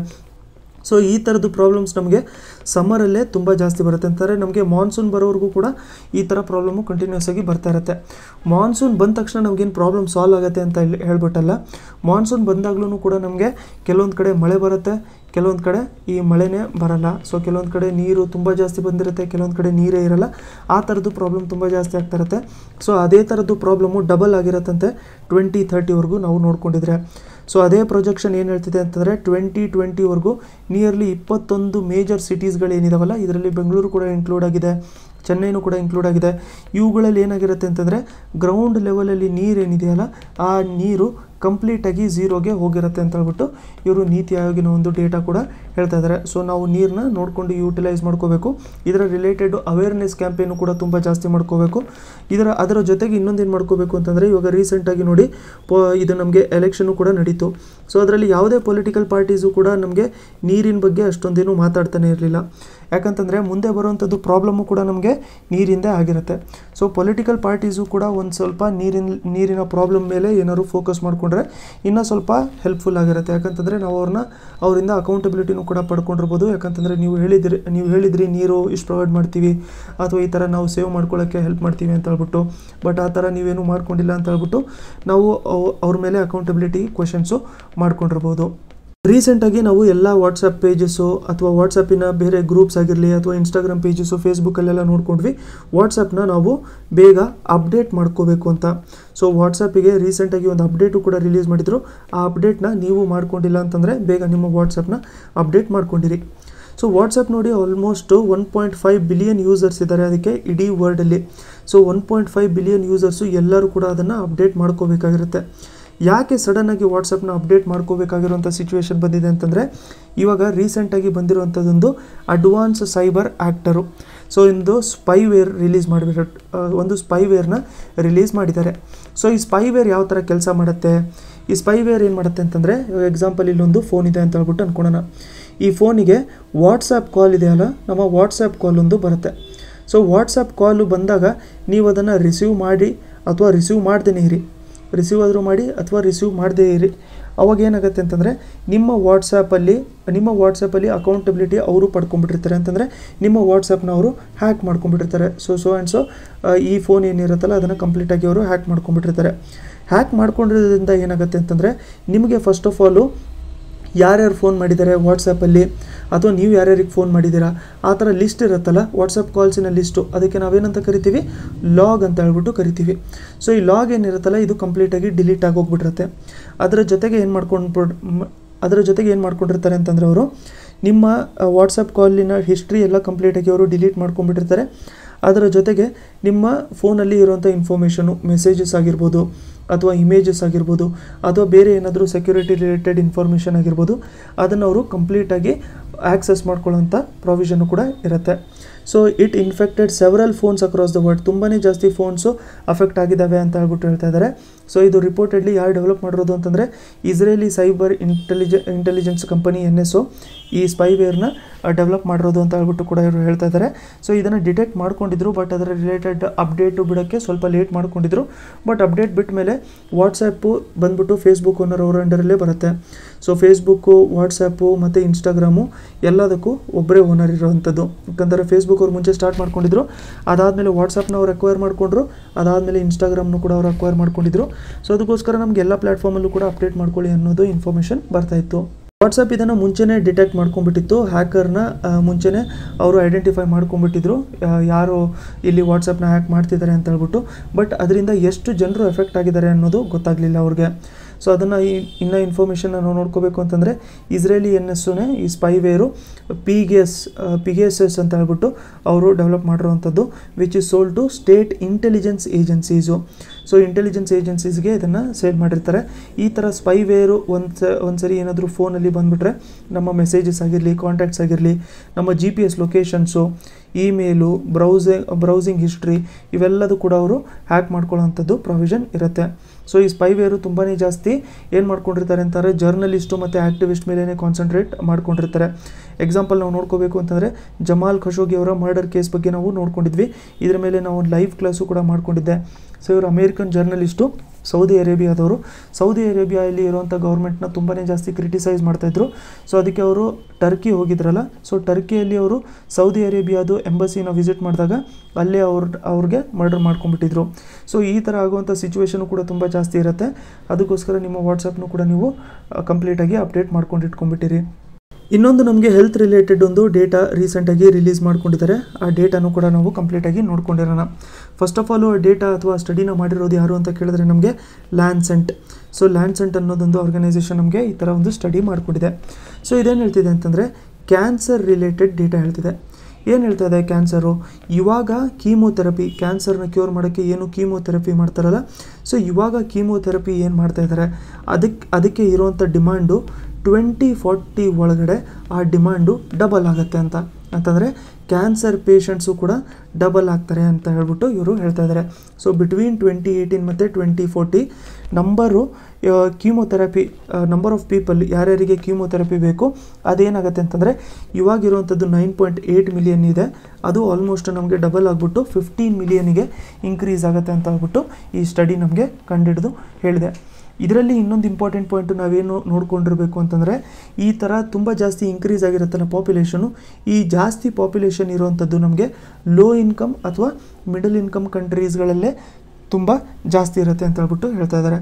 ಸೊ ಈ ಥರದ್ದು ಪ್ರಾಬ್ಲಮ್ಸ್ ನಮಗೆ ಸಮ್ಮರಲ್ಲೇ ತುಂಬ ಜಾಸ್ತಿ ಬರುತ್ತೆ ಅಂತಾರೆ ನಮಗೆ ಮಾನ್ಸೂನ್ ಬರೋವರೆಗೂ ಕೂಡ ಈ ಥರ ಪ್ರಾಬ್ಲಮ್ಮು ಕಂಟಿನ್ಯೂಸ್ ಆಗಿ ಬರ್ತಾ ಇರುತ್ತೆ ಮಾನ್ಸೂನ್ ಬಂದ ತಕ್ಷಣ ನಮಗೇನು ಪ್ರಾಬ್ಲಮ್ ಸಾಲ್ವ್ ಆಗುತ್ತೆ ಅಂತ ಹೇಳಿ ಹೇಳ್ಬಿಟ್ಟಲ್ಲ ಮಾನ್ಸೂನ್ ಬಂದಾಗ್ಲೂ ಕೂಡ ನಮಗೆ ಕೆಲವೊಂದು ಕಡೆ ಮಳೆ ಬರುತ್ತೆ ಕೆಲವೊಂದು ಕಡೆ ಈ ಮಳೆನೇ ಬರಲ್ಲ ಸೊ ಕೆಲವೊಂದು ಕಡೆ ನೀರು ತುಂಬ ಜಾಸ್ತಿ ಬಂದಿರುತ್ತೆ ಕೆಲವೊಂದು ಕಡೆ ನೀರೇ ಇರಲ್ಲ ಆ ಥರದ್ದು ಪ್ರಾಬ್ಲಮ್ ತುಂಬ ಜಾಸ್ತಿ ಆಗ್ತಾ ಇರುತ್ತೆ ಸೊ ಅದೇ ಥರದ್ದು ಪ್ರಾಬ್ಲಮ್ಮು ಡಬಲ್ ಆಗಿರತ್ತಂತೆ ಟ್ವೆಂಟಿ ಥರ್ಟಿವರೆಗೂ ನಾವು ನೋಡ್ಕೊಂಡಿದ್ರೆ ಸೊ ಅದೇ ಪ್ರೊಜೆಕ್ಷನ್ ಏನು ಹೇಳ್ತಿದೆ ಅಂತಂದರೆ ಟ್ವೆಂಟಿ ಟ್ವೆಂಟಿವರೆಗೂ ನಿಯರ್ಲಿ ಇಪ್ಪತ್ತೊಂದು ಮೇಜರ್ ಸಿಟೀಸ್ಗಳು ಏನಿದಾವಲ್ಲ ಇದರಲ್ಲಿ ಬೆಂಗಳೂರು ಕೂಡ ಇನ್ಕ್ಲೂಡ್ ಆಗಿದೆ ಚೆನ್ನೈನೂ ಕೂಡ ಇನ್ಕ್ಲೂಡ್ ಆಗಿದೆ ಇವುಗಳಲ್ಲಿ ಏನಾಗಿರುತ್ತೆ ಅಂತಂದರೆ ಗ್ರೌಂಡ್ ಲೆವೆಲಲ್ಲಿ ನೀರು ಏನಿದೆಯಲ್ಲ ಆ ನೀರು ಕಂಪ್ಲೀಟಾಗಿ ಝೀರೋಗೆ ಹೋಗಿರುತ್ತೆ ಅಂತ ಹೇಳ್ಬಿಟ್ಟು ಇವರು ನೀತಿ ಆಯೋಗಿನ ಒಂದು ಡೇಟಾ ಕೂಡ ಹೇಳ್ತಾ ಇದ್ದಾರೆ ಸೊ ನಾವು ನೀರನ್ನ ನೋಡಿಕೊಂಡು ಯೂಟಿಲೈಸ್ ಮಾಡ್ಕೋಬೇಕು ಇದರ ರಿಲೇಟೆಡ್ ಅವೇರ್ನೆಸ್ ಕ್ಯಾಂಪೇನು ಕೂಡ ತುಂಬ ಜಾಸ್ತಿ ಮಾಡ್ಕೋಬೇಕು ಇದರ ಅದರ ಜೊತೆಗೆ ಇನ್ನೊಂದೇನು ಮಾಡ್ಕೋಬೇಕು ಅಂತಂದರೆ ಇವಾಗ ರೀಸೆಂಟಾಗಿ ನೋಡಿ ಪೋ ಇದು ನಮಗೆ ಎಲೆಕ್ಷನು ಕೂಡ ನಡೀತು ಸೊ ಅದರಲ್ಲಿ ಯಾವುದೇ ಪೊಲಿಟಿಕಲ್ ಪಾರ್ಟೀಸು ಕೂಡ ನಮಗೆ ನೀರಿನ ಬಗ್ಗೆ ಅಷ್ಟೊಂದೇನು ಮಾತಾಡ್ತಾನೆ ಇರಲಿಲ್ಲ ಯಾಕಂತಂದರೆ ಮುಂದೆ ಬರುವಂಥದ್ದು ಪ್ರಾಬ್ಲಮ್ಮು ಕೂಡ ನಮಗೆ ನೀರಿಂದೇ ಆಗಿರುತ್ತೆ ಸೊ ಪೊಲಿಟಿಕಲ್ ಪಾರ್ಟೀಸು ಕೂಡ ಒಂದು ಸ್ವಲ್ಪ ನೀರಿನ ನೀರಿನ ಪ್ರಾಬ್ಲಮ್ ಮೇಲೆ ಏನಾದ್ರು ಫೋಕಸ್ ಮಾಡಿಕೊಂಡ್ರೆ ಇನ್ನೂ ಸ್ವಲ್ಪ ಹೆಲ್ಪ್ಫುಲ್ ಆಗಿರುತ್ತೆ ಯಾಕಂತಂದರೆ ನಾವು ಅವ್ರನ್ನ ಅವರಿಂದ ಅಕೌಂಟಬಿಲಿಟಿನೂ ಕೂಡ ಪಡ್ಕೊಂಡಿರ್ಬೋದು ಯಾಕಂತಂದರೆ ನೀವು ಹೇಳಿದ್ರಿ ನೀವು ಹೇಳಿದ್ರಿ ನೀರು ಇಷ್ಟು ಪ್ರೊವೈಡ್ ಮಾಡ್ತೀವಿ ಅಥವಾ ಈ ಥರ ನಾವು ಸೇವ್ ಮಾಡ್ಕೊಳ್ಳೋಕ್ಕೆ ಹೆಲ್ಪ್ ಮಾಡ್ತೀವಿ ಅಂತ ಹೇಳ್ಬಿಟ್ಟು ಬಟ್ ಆ ಥರ ನೀವೇನು ಮಾಡ್ಕೊಂಡಿಲ್ಲ ಅಂತ ಹೇಳ್ಬಿಟ್ಟು ನಾವು ಅವ್- ಅವ್ರ ಮೇಲೆ ಅಕೌಂಟಬಿಲಿಟಿ ಕ್ವೆಶನ್ಸು ಮಾಡ್ಕೊಂಡಿರ್ಬೋದು ರೀಸೆಂಟಾಗಿ ನಾವು ಎಲ್ಲ ವಾಟ್ಸಪ್ ಪೇಜಸ್ಸು ಅಥವಾ ವಾಟ್ಸಪ್ಪಿನ ಬೇರೆ ಗ್ರೂಪ್ಸ್ ಆಗಿರಲಿ ಅಥವಾ ಇನ್ಸ್ಟಾಗ್ರಾಮ್ ಪೇಜಸ್ಸು ಫೇಸ್ಬುಕ್ಕಲ್ಲೆಲ್ಲ ನೋಡ್ಕೊಂಡ್ವಿ ವಾಟ್ಸಪ್ನ ನಾವು ಬೇಗ ಅಪ್ಡೇಟ್ ಮಾಡ್ಕೋಬೇಕು ಅಂತ ಸೊ ವಾಟ್ಸಪ್ಪಿಗೆ ರೀಸೆಂಟಾಗಿ ಒಂದು ಅಪ್ಡೇಟು ಕೂಡ ರಿಲೀಸ್ ಮಾಡಿದರು ಆ ಅಪ್ಡೇಟ್ನ ನೀವು ಮಾಡ್ಕೊಂಡಿಲ್ಲ ಅಂತಂದರೆ ಬೇಗ ನಿಮ್ಮ ವಾಟ್ಸಪ್ನ ಅಪ್ಡೇಟ್ ಮಾಡ್ಕೊಂಡಿರಿ ಸೊ ವಾಟ್ಸಪ್ ನೋಡಿ almost one point five billion users ಇದ್ದಾರೆ ಅದಕ್ಕೆ ಇಡೀ ವರ್ಲ್ಡಲ್ಲಿ so one point five billion users ಎಲ್ಲರೂ ಕೂಡ ಅದನ್ನು ಅಪ್ಡೇಟ್ ಮಾಡ್ಕೋಬೇಕಾಗಿರುತ್ತೆ ಯಾಕೆ ಸಡನ್ನಾಗಿ ವಾಟ್ಸಪ್ನ ಅಪ್ಡೇಟ್ ಮಾಡ್ಕೋಬೇಕಾಗಿರುವಂಥ ಸಿಚುವೇಶನ್ ಬಂದಿದೆ ಅಂತಂದರೆ ಇವಾಗ ರೀಸೆಂಟಾಗಿ ಬಂದಿರುವಂಥದ್ದೊಂದು ಅಡ್ವಾನ್ಸ್ ಸೈಬರ್ ಆ್ಯಕ್ಟರು ಸೊ ಇಂದು ಸ್ಪೈವೇರ್ ರಿಲೀಸ್ ಮಾಡಿಬಿಟ್ಟು ಒಂದು ಸ್ಪೈವೇರ್ನ ರಿಲೀಸ್ ಮಾಡಿದ್ದಾರೆ ಸೊ ಈ ಸ್ಪೈವೇರ್ ಯಾವ ಥರ ಕೆಲಸ ಮಾಡುತ್ತೆ ಈ ಸ್ಪೈವೇರ್ ಏನು ಮಾಡುತ್ತೆ ಅಂತಂದರೆ ಎಕ್ಸಾಂಪಲ್ ಇಲ್ಲೊಂದು ಫೋನ್ ಇದೆ ಅಂತ ಹೇಳ್ಬಿಟ್ಟು ಅನ್ಕೊಳೋಣ ಈ ಫೋನಿಗೆ ವಾಟ್ಸಪ್ ಕಾಲ್ ಇದೆಯಲ್ಲ ನಮ್ಮ ವಾಟ್ಸಪ್ ಕಾಲ್ ಒಂದು ಬರುತ್ತೆ ಸೊ ವಾಟ್ಸಪ್ ಕಾಲು ಬಂದಾಗ ನೀವು ಅದನ್ನು ರಿಸೀವ್ ಮಾಡಿ ಅಥವಾ ರಿಸೀವ್ ಮಾಡ್ದೇ ಇರಿ ರಿಸೀವ್ ಆದರೂ ಮಾಡಿ ಅಥವಾ ರಿಸೀವ್ ಮಾಡದೇ ಇರಿ ಅವಾಗ ಏನಾಗುತ್ತೆ ಅಂತಂದರೆ ನಿಮ್ಮ ವಾಟ್ಸಪ್ಪಲ್ಲಿ ನಿಮ್ಮ ವಾಟ್ಸಪ್ಪಲ್ಲಿ ಅಕೌಂಟಬಿಲಿಟಿ ಅವರು ಪಡ್ಕೊಂಡ್ಬಿಟ್ಟಿರ್ತಾರೆ ಅಂತಂದರೆ ನಿಮ್ಮ ವಾಟ್ಸಪ್ನ ಅವರು ಹ್ಯಾಕ್ ಮಾಡ್ಕೊಂಡ್ಬಿಟ್ಟಿರ್ತಾರೆ ಸೊ ಸೊ ಆ್ಯಂಡ್ ಸೊ ಈ ಫೋನ್ ಏನಿರುತ್ತಲ್ಲ ಅದನ್ನು ಕಂಪ್ಲೀಟಾಗಿ ಅವರು ಹ್ಯಾಕ್ ಮಾಡ್ಕೊಂಡ್ಬಿಟ್ಟಿರ್ತಾರೆ ಹ್ಯಾಕ್ ಮಾಡ್ಕೊಂಡಿರೋದ್ರಿಂದ ಏನಾಗುತ್ತೆ ಅಂತಂದರೆ ನಿಮಗೆ ಫಸ್ಟ್ ಆಫ್ ಆಲು ಯಾರ್ಯಾರು ಫೋನ್ ಮಾಡಿದ್ದಾರೆ ವಾಟ್ಸಪ್ಪಲ್ಲಿ ಅಥವಾ ನೀವು ಯಾರ್ಯಾರಿಗೆ ಫೋನ್ ಮಾಡಿದ್ದೀರಾ ಆ ಥರ ಲಿಸ್ಟ್ ಇರುತ್ತಲ್ಲ ವಾಟ್ಸಪ್ ಕಾಲ್ಸಿನ ಲಿಸ್ಟು ಅದಕ್ಕೆ ನಾವೇನಂತ ಕರಿತೀವಿ ಲಾಗ್ ಅಂತ ಹೇಳ್ಬಿಟ್ಟು ಕರಿತೀವಿ ಸೊ ಈ ಲಾಗ್ ಏನಿರುತ್ತಲ್ಲ ಇದು ಕಂಪ್ಲೀಟಾಗಿ ಡಿಲೀಟ್ ಆಗೋಗ್ಬಿಟ್ಟಿರುತ್ತೆ ಅದರ ಜೊತೆಗೆ ಏನು ಮಾಡ್ಕೊಂಡು ಅದರ ಜೊತೆಗೆ ಏನು ಮಾಡ್ಕೊಂಡಿರ್ತಾರೆ ಅಂತಂದರೆ ಅವರು ನಿಮ್ಮ ವಾಟ್ಸಪ್ ಕಾಲಿನ ಹಿಸ್ಟ್ರಿ ಎಲ್ಲ ಕಂಪ್ಲೀಟಾಗಿ ಅವರು ಡಿಲೀಟ್ ಮಾಡ್ಕೊಂಡ್ಬಿಟ್ಟಿರ್ತಾರೆ ಅದರ ಜೊತೆಗೆ ನಿಮ್ಮ ಫೋನಲ್ಲಿ ಇರುವಂಥ ಇನ್ಫಾರ್ಮೇಷನು ಮೆಸೇಜಸ್ ಆಗಿರ್ಬೋದು ಅಥವಾ ಇಮೇಜಸ್ ಆಗಿರ್ಬೋದು ಅಥವಾ ಬೇರೆ ಏನಾದರೂ ಸೆಕ್ಯೂರಿಟಿ ರಿಲೇಟೆಡ್ ಇನ್ಫಾರ್ಮೇಷನ್ ಆಗಿರ್ಬೋದು ಅದನ್ನು ಅವರು ಕಂಪ್ಲೀಟಾಗಿ ಆಕ್ಸೆಸ್ ಮಾಡ್ಕೊಳ್ಳೋಂಥ ಪ್ರಾವಿಷನ್ನು ಕೂಡ ಇರುತ್ತೆ so it infected several phones across the world ತುಂಬಾ ಜಾಸ್ತಿ ಫೋನ್ಸು ಅಫೆಕ್ಟ್ ಆಗಿದ್ದಾವೆ ಅಂತ ಹೇಳ್ಬಿಟ್ಟು ಹೇಳ್ತಾ ಇದ್ದಾರೆ ಸೊ ಇದು ರಿಪೋರ್ಟೆಡ್ಲಿ ಯಾರು ಡೆವಲಪ್ ಮಾಡಿರೋದು ಅಂತಂದರೆ ಇಸ್ರೇಲಿ ಸೈಬರ್ ಇಂಟೆಲಿಜೆ ಇಂಟೆಲಿಜೆನ್ಸ್ ಕಂಪನಿ ಎನ್ ಎಸ್ ಈ ಸ್ಪೈವೇರ್ನ ಡೆವಲಪ್ ಮಾಡಿರೋದು ಅಂತ ಹೇಳ್ಬಿಟ್ಟು ಕೂಡ ಇವರು ಹೇಳ್ತಾ ಇದ್ದಾರೆ ಸೊ ಇದನ್ನು ಡಿಟೆಕ್ಟ್ ಮಾಡ್ಕೊಂಡಿದ್ರು ಬಟ್ ಅದರ ರಿಲೇಟೆಡ್ ಅಪ್ಡೇಟು ಬಿಡೋಕ್ಕೆ ಸ್ವಲ್ಪ ಲೇಟ್ ಮಾಡ್ಕೊಂಡಿದ್ರು ಬಟ್ ಅಪ್ಡೇಟ್ ಬಿಟ್ಟ ಮೇಲೆ ವಾಟ್ಸಪ್ಪು ಬಂದ್ಬಿಟ್ಟು ಫೇಸ್ಬುಕ್ ಓನರ್ ಅವರ ಅಂಡರಲ್ಲೇ ಬರುತ್ತೆ ಸೊ ಫೇಸ್ಬುಕ್ಕು ವಾಟ್ಸಪ್ಪು ಮತ್ತು ಇನ್ಸ್ಟಾಗ್ರಾಮು ಎಲ್ಲದಕ್ಕೂ ಒಬ್ಬರೇ ಓನರ್ ಇರೋವಂಥದ್ದು ಯಾಕಂದರೆ ಫೇಸ್ಬುಕ್ ಅವ್ರು ಮುಂಚೆ ಸ್ಟಾರ್ಟ್ ಮಾಡ್ಕೊಂಡಿದ್ರು ಅದಾದಮೇಲೆ ವಾಟ್ಸಪ್ನ ಅವ್ರು ಅಕ್ವೈರ್ ಮಾಡ್ಕೊಂಡ್ರು ಅದಾದಮೇಲೆ ಇನ್ಸ್ಟಾಗ್ರಾಮ್ನು ಕೂಡ ಅವ್ರು ಅಕ್ವೈರ್ ಮಾಡ್ಕೊಂಡಿದ್ರು ಸೊ ಅದಕ್ಕೋಸ್ಕರ ನಮಗೆ ಎಲ್ಲ ಪ್ಲ್ಯಾಟ್ಫಾರ್ಮಲ್ಲೂ ಕೂಡ ಅಪ್ಡೇಟ್ ಮಾಡ್ಕೊಳ್ಳಿ ಅನ್ನೋದು ಇನ್ಫಾರ್ಮೇಷನ್ ಬರ್ತಾ ಇತ್ತು ವಾಟ್ಸಪ್ ಇದನ್ನು ಮುಂಚೆನೇ ಡಿಟೆಕ್ಟ್ ಮಾಡ್ಕೊಂಡ್ಬಿಟ್ಟಿತ್ತು ಹ್ಯಾಕರ್ನ ಮುಂಚೆನೇ ಅವರು ಐಡೆಂಟಿಫೈ ಮಾಡ್ಕೊಂಡ್ಬಿಟ್ಟಿದ್ರು ಆ, ಯಾರು ಇಲ್ಲಿ ವಾಟ್ಸಪ್ನ ಹ್ಯಾಕ್ ಮಾಡ್ತಿದ್ದಾರೆ ಅಂತ ಹೇಳ್ಬಿಟ್ಟು ಬಟ್ ಅದರಿಂದ ಎಷ್ಟು ಜನರು ಎಫೆಕ್ಟ್ ಆಗಿದ್ದಾರೆ ಅನ್ನೋದು ಗೊತ್ತಾಗಲಿಲ್ಲ ಅವ್ರಿಗೆ ಸೊ ಅದನ್ನು ಈ ಇನ್ನೂ ಇನ್ಫಾರ್ಮೇಷನ್ ನಾವು ನೋಡ್ಕೋಬೇಕು ಅಂತಂದರೆ ಇಸ್ರೇಲಿ ಎನ್ ಎಸ್ಸುನೇ ಈ spyware Pegasus Pegasus ಅಂತ ಹೇಳ್ಬಿಟ್ಟು ಅವರು ಡೆವಲಪ್ ಮಾಡಿರೋವಂಥದ್ದು which is sold to state intelligence agencies so intelligence ಏಜೆನ್ಸೀಸ್ಗೆ ಇದನ್ನು ಸೇಲ್ ಮಾಡಿರ್ತಾರೆ ಈ ಥರ ಸ್ಪೈವೇರು ಒಂದು ಸ ಒಂದು ಸರಿ ಏನಾದರೂ ಫೋನಲ್ಲಿ ಬಂದುಬಿಟ್ರೆ ನಮ್ಮ ಮೆಸೇಜಸ್ ಆಗಿರಲಿ ಕಾಂಟ್ಯಾಕ್ಟ್ಸ್ ಆಗಿರಲಿ ನಮ್ಮ G P S locations email browsing browsing history ಇವೆಲ್ಲದೂ ಕೂಡ ಅವರು ಹ್ಯಾಕ್ ಮಾಡ್ಕೊಳ್ಳೋವಂಥದ್ದು ಪ್ರೊವಿಷನ್ ಇರುತ್ತೆ ಸೊ ಈ ಸ್ಪೈವೇರು ತುಂಬಾ ಜಾಸ್ತಿ ಏನು ಮಾಡ್ಕೊಂಡಿರ್ತಾರೆ ಅಂತಾರೆ ಜರ್ನಲಿಸ್ಟು ಮತ್ತು ಆ್ಯಕ್ಟಿವಿಸ್ಟ್ ಮೇಲೇ ಕಾನ್ಸಂಟ್ರೇಟ್ ಮಾಡ್ಕೊಂಡಿರ್ತಾರೆ ಎಕ್ಸಾಂಪಲ್ ನಾವು ನೋಡ್ಕೋಬೇಕು ಅಂತಂದರೆ ಜಮಾಲ್ ಖಶೋಗಿ ಅವರ ಮರ್ಡರ್ ಕೇಸ್ ಬಗ್ಗೆ ನಾವು ನೋಡ್ಕೊಂಡಿದ್ವಿ ಇದ್ರ ಮೇಲೆ ನಾವು ಒಂದು ಲೈವ್ ಕ್ಲಾಸು ಕೂಡ ಮಾಡ್ಕೊಂಡಿದ್ದೆ ಸೊ ಇವರು ಅಮೇರಿಕನ್ ಜರ್ನಲಿಸ್ಟು ಸೌದಿ ಅರೇಬಿಯಾದವರು ಸೌದಿ ಅರೇಬಿಯಾದಲ್ಲಿ ಇರುವಂಥ ಗೌರ್ಮೆಂಟ್ನ ತುಂಬಾ ಜಾಸ್ತಿ ಕ್ರಿಟಿಸೈಸ್ ಮಾಡ್ತಾಯಿದ್ರು ಸೊ ಅದಕ್ಕೆ ಅವರು ಟರ್ಕಿ ಹೋಗಿದ್ರಲ್ಲ ಸೊ ಟರ್ಕಿಯಲ್ಲಿ ಅವರು ಸೌದಿ ಅರೇಬಿಯಾದು ಎಂಬಸಿನ ವಿಸಿಟ್ ಮಾಡಿದಾಗ ಅಲ್ಲೇ ಅವ್ರ ಅವ್ರಿಗೆ ಮರ್ಡರ್ ಮಾಡ್ಕೊಂಡ್ಬಿಟ್ಟಿದ್ರು ಸೊ ಈ ಥರ ಆಗುವಂಥ ಸಿಚುವೇಶನು ಕೂಡ ತುಂಬ ಜಾಸ್ತಿ ಇರುತ್ತೆ ಅದಕ್ಕೋಸ್ಕರ ನಿಮ್ಮ ವಾಟ್ಸಪ್ನು ಕೂಡ ನೀವು ಕಂಪ್ಲೀಟಾಗಿ ಅಪ್ಡೇಟ್ ಮಾಡ್ಕೊಂಡು ಇಟ್ಕೊಂಡ್ಬಿಟ್ಟಿರಿ ಇನ್ನೊಂದು ನಮಗೆ ಹೆಲ್ತ್ ರಿಲೇಟೆಡ್ ಒಂದು ಡೇಟಾ ರೀಸೆಂಟಾಗಿ ರಿಲೀಸ್ ಮಾಡ್ಕೊಂಡಿದ್ದಾರೆ ಆ ಡೇಟಾನು ಕೂಡ ನಾವು ಕಂಪ್ಲೀಟಾಗಿ ನೋಡ್ಕೊಂಡಿರೋಣ ಫಸ್ಟ್ ಆಫ್ ಆಲು ಆ ಡೇಟಾ ಅಥವಾ ಸ್ಟಡಿನ ಮಾಡಿರೋದು ಯಾರು ಅಂತ ಕೇಳಿದ್ರೆ ನಮಗೆ ಲ್ಯಾನ್ಸೆಂಟ್ ಸೊ ಲ್ಯಾನ್ಸೆಂಟ್ ಅನ್ನೋದೊಂದು ಆರ್ಗನೈಸೇಷನ್ ನಮಗೆ ಈ ಥರ ಒಂದು ಸ್ಟಡಿ ಮಾಡಿಕೊಂಡಿದೆ ಸೊ ಇದೇನು ಹೇಳ್ತಿದೆ ಅಂತಂದರೆ ಕ್ಯಾನ್ಸರ್ ರಿಲೇಟೆಡ್ ಡೇಟಾ ಹೇಳ್ತಿದೆ ಏನು ಹೇಳ್ತಾ ಇದೆ ಕ್ಯಾನ್ಸರು ಇವಾಗ ಕೀಮೋಥೆರಪಿ ಕ್ಯಾನ್ಸರ್ನ ಕ್ಯೂರ್ ಮಾಡೋಕ್ಕೆ ಏನು ಕೀಮೋಥೆರಪಿ ಮಾಡ್ತಾರಲ್ಲ ಸೊ ಇವಾಗ ಕೀಮೋಥೆರಪಿ ಏನು ಮಾಡ್ತಾ ಇದ್ದಾರೆ ಅದಕ್ಕೆ ಅದಕ್ಕೆ ಇರುವಂಥ ಡಿಮಾಂಡು ಟ್ವೆಂಟಿ ಫಾರ್ಟಿ ಒಳಗಡೆ ಆ ಡಿಮಾಂಡು ಡಬಲ್ ಆಗುತ್ತೆ ಅಂತ ಅಂತಂದರೆ ಕ್ಯಾನ್ಸರ್ ಪೇಷಂಟ್ಸು ಕೂಡ ಡಬಲ್ ಆಗ್ತಾರೆ ಅಂತ ಹೇಳ್ಬಿಟ್ಟು ಇವರು ಹೇಳ್ತಾ ಇದ್ದಾರೆ ಸೊ ಬಿಟ್ವೀನ್ ಟ್ವೆಂಟಿ ಏಯ್ಟೀನ್ ಮತ್ತು twenty forty number chemotherapy number of people ಯಾರ್ಯಾರಿಗೆ ಕೀಮೋಥೆರಪಿ ಬೇಕು ಅದೇನಾಗುತ್ತೆ ಅಂತಂದರೆ ಇವಾಗಿರುವಂಥದ್ದು ನೈನ್ ಪಾಯಿಂಟ್ ಏಯ್ಟ್ ಮಿಲಿಯನ್ ಇದೆ ಅದು ಆಲ್ಮೋಸ್ಟ್ ನಮಗೆ ಡಬಲ್ ಆಗಿಬಿಟ್ಟು ಫಿಫ್ಟೀನ್ ಮಿಲಿಯನಿಗೆ ಇನ್ಕ್ರೀಸ್ ಆಗುತ್ತೆ ಅಂತ ಹೇಳ್ಬಿಟ್ಟು ಈ ಸ್ಟಡಿ ನಮಗೆ ಕಂಡಿಡಿದು ಹೇಳಿದೆ ಇದರಲ್ಲಿ ಇನ್ನೊಂದು ಇಂಪಾರ್ಟೆಂಟ್ ಪಾಯಿಂಟು ನಾವೇನು ನೋಡ್ಕೊಂಡಿರಬೇಕು ಅಂತಂದರೆ ಈ ಥರ ತುಂಬ ಜಾಸ್ತಿ ಇನ್ಕ್ರೀಸ್ ಆಗಿರುತ್ತಲ್ಲ ಪಾಪ್ಯುಲೇಷನು ಈ ಜಾಸ್ತಿ ಪಾಪ್ಯುಲೇಷನ್ ಇರುವಂಥದ್ದು ನಮಗೆ ಲೋ ಇನ್ಕಮ್ ಅಥವಾ ಮಿಡಲ್ ಇನ್ಕಮ್ ಕಂಟ್ರೀಸ್ಗಳಲ್ಲೇ ತುಂಬ ಜಾಸ್ತಿ ಇರುತ್ತೆ ಅಂತ ಹೇಳ್ಬಿಟ್ಟು ಹೇಳ್ತಾ ಇದ್ದಾರೆ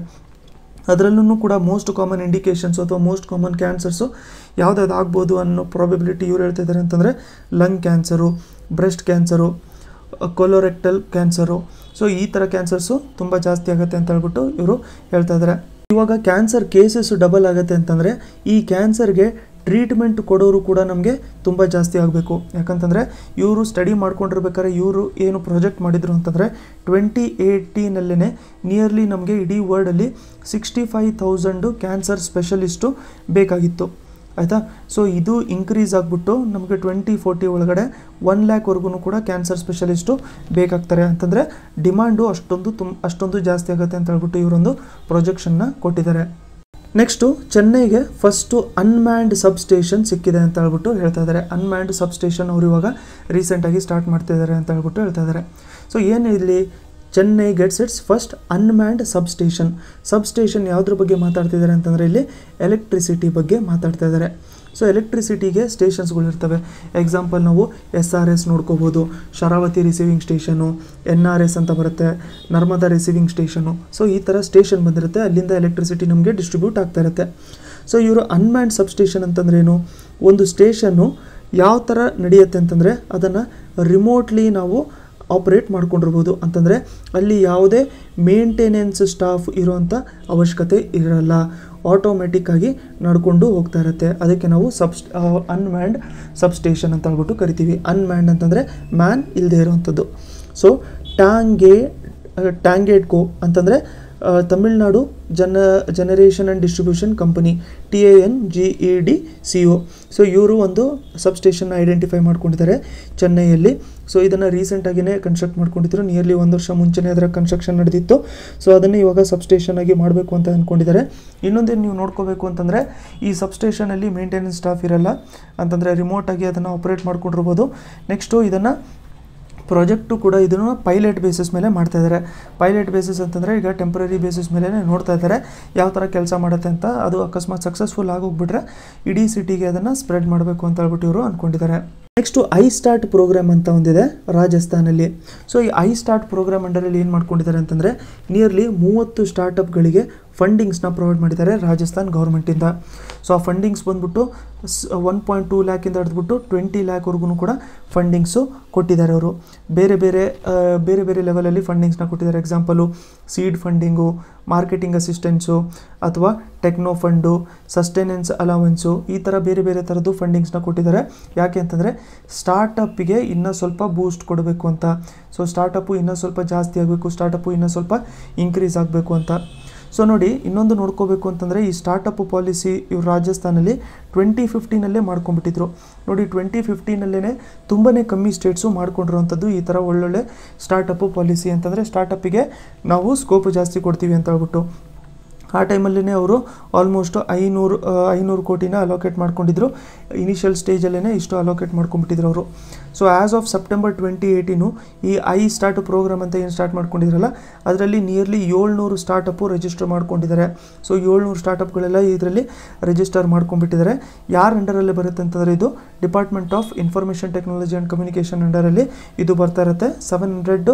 ಅದರಲ್ಲೂ ಕೂಡ ಮೋಸ್ಟ್ ಕಾಮನ್ ಇಂಡಿಕೇಷನ್ಸು ಅಥವಾ ಮೋಸ್ಟ್ ಕಾಮನ್ ಕ್ಯಾನ್ಸರ್ಸು ಯಾವುದಾದ್ರು ಆಗ್ಬೋದು ಅನ್ನೋ ಪ್ರಾಬಿಬಿಲಿಟಿ ಇವ್ರು ಹೇಳ್ತಾ ಇದ್ದಾರೆ ಅಂತಂದರೆ lung cancer breast cancer colorectal cancer so ಈ ಥರ ಕ್ಯಾನ್ಸರ್ಸು ತುಂಬ ಜಾಸ್ತಿ ಆಗುತ್ತೆ ಅಂತ ಹೇಳ್ಬಿಟ್ಟು ಇವರು ಹೇಳ್ತಾ ಇದ್ದಾರೆ ಇವಾಗ ಕ್ಯಾನ್ಸರ್ ಕೇಸಸ್ಸು ಡಬಲ್ ಆಗುತ್ತೆ ಅಂತಂದರೆ ಈ ಕ್ಯಾನ್ಸರ್ಗೆ ಟ್ರೀಟ್ಮೆಂಟ್ ಕೊಡೋರು ಕೂಡ ನಮಗೆ ತುಂಬ ಜಾಸ್ತಿ ಆಗಬೇಕು ಯಾಕಂತಂದರೆ ಇವರು ಸ್ಟಡಿ ಮಾಡ್ಕೊಂಡಿರ್ಬೇಕಾದ್ರೆ ಇವರು ಏನು ಪ್ರಾಜೆಕ್ಟ್ ಮಾಡಿದ್ರು ಅಂತಂದರೆ ಟ್ವೆಂಟಿ ಏಯ್ಟೀನಲ್ಲೇ ನಿಯರ್ಲಿ ನಮಗೆ ಇಡೀ ವರ್ಲ್ಡಲ್ಲಿ sixty five thousand cancer specialist ಬೇಕಾಗಿತ್ತು ಆಯಿತಾ ಸೊ ಇದು ಇನ್ಕ್ರೀಸ್ ಆಗಿಬಿಟ್ಟು ನಮಗೆ ಟ್ವೆಂಟಿ ಫೋರ್ಟಿ ಒಳಗಡೆ ಒನ್ ಲ್ಯಾಕ್ವರೆಗೂ ಕೂಡ ಕ್ಯಾನ್ಸರ್ ಸ್ಪೆಷಲಿಸ್ಟು ಬೇಕಾಗ್ತಾರೆ ಅಂತಂದರೆ ಡಿಮಾಂಡು ಅಷ್ಟೊಂದು ತುಂಬ ಅಷ್ಟೊಂದು ಜಾಸ್ತಿ ಆಗುತ್ತೆ ಅಂತ ಹೇಳ್ಬಿಟ್ಟು ಇವರೊಂದು ಪ್ರೊಜೆಕ್ಷನ್ನ ಕೊಟ್ಟಿದ್ದಾರೆ ನೆಕ್ಸ್ಟು ಚೆನ್ನೈಗೆ ಫಸ್ಟು ಅನ್ಮ್ಯಾಂಡ್ ಸಬ್ ಸ್ಟೇಷನ್ ಸಿಕ್ಕಿದೆ ಅಂತ ಹೇಳ್ಬಿಟ್ಟು ಹೇಳ್ತಾ ಇದ್ದಾರೆ ಅನ್ಮ್ಯಾಂಡ್ ಸಬ್ ಸ್ಟೇಷನ್ ಅವರು ಇವಾಗ ರೀಸೆಂಟಾಗಿ ಸ್ಟಾರ್ಟ್ ಮಾಡ್ತಿದ್ದಾರೆ ಅಂತ ಹೇಳ್ಬಿಟ್ಟು ಹೇಳ್ತಾ ಇದ್ದಾರೆ ಸೊ ಏನು ಇಲ್ಲಿ Chennai gets its first unmanned substation substation ಯಾವುದ್ರ ಬಗ್ಗೆ ಮಾತಾಡ್ತಿದ್ದಾರೆ ಅಂತಂದರೆ ಇಲ್ಲಿ ಎಲೆಕ್ಟ್ರಿಸಿಟಿ ಬಗ್ಗೆ ಮಾತಾಡ್ತಾ ಇದ್ದಾರೆ ಸೊ ಎಲೆಕ್ಟ್ರಿಸಿಟಿಗೆ ಸ್ಟೇಷನ್ಸ್ಗಳಿರ್ತವೆ ಎಕ್ಸಾಂಪಲ್ ನಾವು ಎಸ್ ಆರ್ ಎಸ್ ನೋಡ್ಕೋಬೋದು Sharavathi receiving station N R S ಅಂತ ಬರುತ್ತೆ ನರ್ಮದಾ ರಿಸೀವಿಂಗ್ ಸ್ಟೇಷನು ಸೊ ಈ ಥರ ಸ್ಟೇಷನ್ ಬಂದಿರುತ್ತೆ ಅಲ್ಲಿಂದ ಎಲೆಕ್ಟ್ರಿಸಿಟಿ ನಮಗೆ ಡಿಸ್ಟ್ರಿಬ್ಯೂಟ್ ಆಗ್ತಾ ಇರುತ್ತೆ ಸೊ ಇವರು ಅನ್ಮ್ಯಾಂಡ್ ಸಬ್ ಸ್ಟೇಷನ್ ಅಂತಂದ್ರೆ ಏನು ಒಂದು ಸ್ಟೇಷನ್ನು ಯಾವ ಥರ ನಡೆಯುತ್ತೆ ಅಂತಂದರೆ ಅದನ್ನು ರಿಮೋಟ್ಲಿ ನಾವು ಆಪ್ರೇಟ್ ಮಾಡ್ಕೊಂಡಿರ್ಬೋದು ಅಂತಂದರೆ ಅಲ್ಲಿ ಯಾವುದೇ ಮೇಂಟೆನೆನ್ಸ್ ಸ್ಟಾಫ್ ಇರೋವಂಥ ಅವಶ್ಯಕತೆ ಇರಲ್ಲ ಆಟೋಮೆಟಿಕ್ಕಾಗಿ ನಡ್ಕೊಂಡು ಹೋಗ್ತಾ ಇರುತ್ತೆ ಅದಕ್ಕೆ ನಾವು ಸಬ್ ಅನ್ಮ್ಯಾಂಡ್ ಸಬ್ ಸ್ಟೇಷನ್ ಅಂತ ಹೇಳ್ಬಿಟ್ಟು ಕರಿತೀವಿ ಅನ್ಮ್ಯಾಂಡ್ ಅಂತಂದರೆ ಮ್ಯಾನ್ ಇಲ್ಲದೆ ಇರೋವಂಥದ್ದು ಸೊ ಟ್ಯಾಂಗೆ ಟ್ಯಾಂಗೇಡ್ ಕೋ ಅಂತಂದರೆ ತಮಿಳ್ನಾಡು ಜನ generation and distribution company T A N G E D C O so ಇವರು ಒಂದು ಸಬ್ಸ್ಟೇಷನ್ ಐಡೆಂಟಿಫೈ ಮಾಡ್ಕೊಂಡಿದ್ದಾರೆ ಚೆನ್ನೈಯಲ್ಲಿ ಸೊ ಇದನ್ನು ರೀಸೆಂಟಾಗಿಯೇ ಕನ್ಸ್ಟ್ರಕ್ಟ್ ಮಾಡ್ಕೊಂಡಿದ್ರು ನಿಯರ್ಲಿ ಒಂದು ವರ್ಷ ಮುಂಚೆನೇ ಅದರ ಕನ್ಸ್ಟ್ರಕ್ಷನ್ ನಡೆದಿತ್ತು ಸೊ ಅದನ್ನೇ ಇವಾಗ ಸಬ್ಸ್ಟೇಷನ್ ಆಗಿ ಮಾಡಬೇಕು ಅಂತ ಅಂದ್ಕೊಂಡಿದ್ದಾರೆ ಇನ್ನೊಂದೇನು ನೀವು ನೋಡ್ಕೋಬೇಕು ಅಂತಂದರೆ ಈ ಸಬ್ಸ್ಟೇಷನಲ್ಲಿ ಮೇಂಟೆನೆನ್ಸ್ ಸ್ಟಾಫ್ ಇರಲ್ಲ ಅಂತಂದರೆ ರಿಮೋಟಾಗಿ ಅದನ್ನು ಆಪ್ರೇಟ್ ಮಾಡ್ಕೊಂಡಿರ್ಬೋದು ನೆಕ್ಸ್ಟು ಇದನ್ನು ಪ್ರಾಜೆಕ್ಟು ಕೂಡ ಇದನ್ನು ಪೈಲಟ್ ಬೇಸಿಸ್ ಮೇಲೆ ಮಾಡ್ತಾ ಇದ್ದಾರೆ ಪೈಲಟ್ ಬೇಸಿಸ್ ಅಂತಂದರೆ ಈಗ ಟೆಂಪ್ರರಿ ಬೇಸಿಸ್ ಮೇಲೆ ನೋಡ್ತಾ ಇದ್ದಾರೆ ಯಾವ ಥರ ಕೆಲಸ ಮಾಡುತ್ತೆ ಅಂತ ಅದು ಅಕಸ್ಮಾತ್ ಸಕ್ಸಸ್ಫುಲ್ ಆಗೋಗ್ಬಿಟ್ರೆ ಇಡೀ ಸಿಟಿಗೆ ಅದನ್ನು ಸ್ಪ್ರೆಡ್ ಮಾಡಬೇಕು ಅಂತ ಹೇಳ್ಬಿಟ್ಟು ಇವರು ಅಂದ್ಕೊಂಡಿದ್ದಾರೆ ನೆಕ್ಸ್ಟು ಐ ಸ್ಟಾರ್ಟ್ ಪ್ರೋಗ್ರಾಮ್ ಅಂತ ಒಂದಿದೆ ರಾಜಸ್ಥಾನಲ್ಲಿ ಸೊ ಈ ಐ ಸ್ಟಾರ್ಟ್ ಪ್ರೋಗ್ರಾಮ್ ಅಂಡರಲ್ಲಿ ಏನು ಮಾಡ್ಕೊಂಡಿದ್ದಾರೆ ಅಂತಂದರೆ ನಿಯರ್ಲಿ ಮೂವತ್ತು ಸ್ಟಾರ್ಟಪ್ಗಳಿಗೆ ಫಂಡಿಂಗ್ಸ್ನ ಪ್ರೊವೈಡ್ ಮಾಡಿದ್ದಾರೆ ರಾಜಸ್ಥಾನ್ ಗೌರ್ಮೆಂಟಿಂದ ಸೊ ಆ ಫಂಡಿಂಗ್ಸ್ ಬಂದ್ಬಿಟ್ಟು ಒನ್ ಪಾಯಿಂಟ್ ಟೂ ಲ್ಯಾಕಿಂದ ಹಿಡಿದ್ಬಿಟ್ಟು ಟ್ವೆಂಟಿ ಲ್ಯಾಕ್ವರೆಗೂ ಕೂಡ ಫಂಡಿಂಗ್ಸು ಕೊಟ್ಟಿದ್ದಾರೆ ಅವರು ಬೇರೆ ಬೇರೆ ಆ, ಬೇರೆ ಬೇರೆ ಲೆವೆಲಲ್ಲಿ ಫಂಡಿಂಗ್ಸ್ನ ಕೊಟ್ಟಿದ್ದಾರೆ example seed funding marketing assistance ಅಥವಾ ಟೆಕ್ನೋ ಫಂಡು ಸಸ್ಟೆನೆನ್ಸ್ ಅಲವೆನ್ಸು ಈ ಥರ ಬೇರೆ ಬೇರೆ ಥರದ್ದು ಫಂಡಿಂಗ್ಸ್ನ ಕೊಟ್ಟಿದ್ದಾರೆ ಯಾಕೆ ಅಂತಂದರೆ ಸ್ಟಾರ್ಟಪ್ಪಿಗೆ ಇನ್ನೂ ಸ್ವಲ್ಪ ಬೂಸ್ಟ್ ಕೊಡಬೇಕು ಅಂತ ಸೊ ಸ್ಟಾರ್ಟಪ್ಪು ಇನ್ನೂ ಸ್ವಲ್ಪ ಜಾಸ್ತಿ ಆಗಬೇಕು ಸ್ಟಾರ್ಟಪ್ಪು ಇನ್ನೂ ಸ್ವಲ್ಪ ಇನ್ಕ್ರೀಸ್ ಆಗಬೇಕು ಅಂತ ಸೊ ನೋಡಿ ಇನ್ನೊಂದು ನೋಡ್ಕೋಬೇಕು ಅಂತಂದರೆ ಈ ಸ್ಟಾರ್ಟಪ್ ಪಾಲಿಸಿ ಇವ್ರು ರಾಜಸ್ಥಾನಲ್ಲಿ ಟ್ವೆಂಟಿ ಫಿಫ್ಟೀನಲ್ಲೇ ಮಾಡ್ಕೊಂಡ್ಬಿಟ್ಟಿದ್ರು ನೋಡಿ ಟ್ವೆಂಟಿ ಫಿಫ್ಟೀನಲ್ಲೇ ತುಂಬಾ ಕಮ್ಮಿ ಸ್ಟೇಟ್ಸು ಮಾಡ್ಕೊಂಡಿರೋವಂಥದ್ದು ಈ ಥರ ಒಳ್ಳೊಳ್ಳೆ ಸ್ಟಾರ್ಟಪ್ಪು ಪಾಲಿಸಿ ಅಂತಂದರೆ ಸ್ಟಾರ್ಟಪ್ಪಿಗೆ ನಾವು ಸ್ಕೋಪ್ ಜಾಸ್ತಿ ಕೊಡ್ತೀವಿ ಅಂತ ಹೇಳ್ಬಿಟ್ಟು ಆ ಟೈಮಲ್ಲೇ ಅವರು ಆಲ್ಮೋಸ್ಟ್ ಐನೂರು ಆ, ಐನೂರು ಕೋಟಿನ ಅಲೋಕೇಟ್ ಮಾಡ್ಕೊಂಡಿದ್ರು ಇನಿಷಿಯಲ್ ಸ್ಟೇಜಲ್ಲೇ ಇಷ್ಟು ಅಲೋಕೇಟ್ ಮಾಡ್ಕೊಂಡ್ಬಿಟ್ಟಿದ್ರು ಅವರು so as of September twenty eighteen ಈ ಐ ಸ್ಟಾರ್ಟ್ ಪ್ರೋಗ್ರಾಮ್ ಅಂತ ಏನು ಸ್ಟಾರ್ಟ್ ಮಾಡ್ಕೊಂಡಿದ್ರಲ್ಲ ಅದರಲ್ಲಿ ನಿಯರ್ಲಿ ಏಳ್ನೂರು ಸ್ಟಾರ್ಟಪ್ಪು ರಿಜಿಸ್ಟರ್ ಮಾಡ್ಕೊಂಡಿದ್ದಾರೆ ಸೊ ಏಳ್ನೂರು ಸ್ಟಾರ್ಟಪ್ಗಳೆಲ್ಲ ಇದರಲ್ಲಿ ರಿಜಿಸ್ಟರ್ ಮಾಡ್ಕೊಂಡ್ಬಿಟ್ಟಿದ್ದಾರೆ ಯಾರ ಅಂಡರಲ್ಲಿ ಬರುತ್ತೆ ಅಂತಂದರೆ ಇದು department of information technology and communication ಅಂಡರಲ್ಲಿ ಇದು ಬರ್ತಾ ಇರುತ್ತೆ ಸೆವೆನ್ ಹಂಡ್ರೆಡ್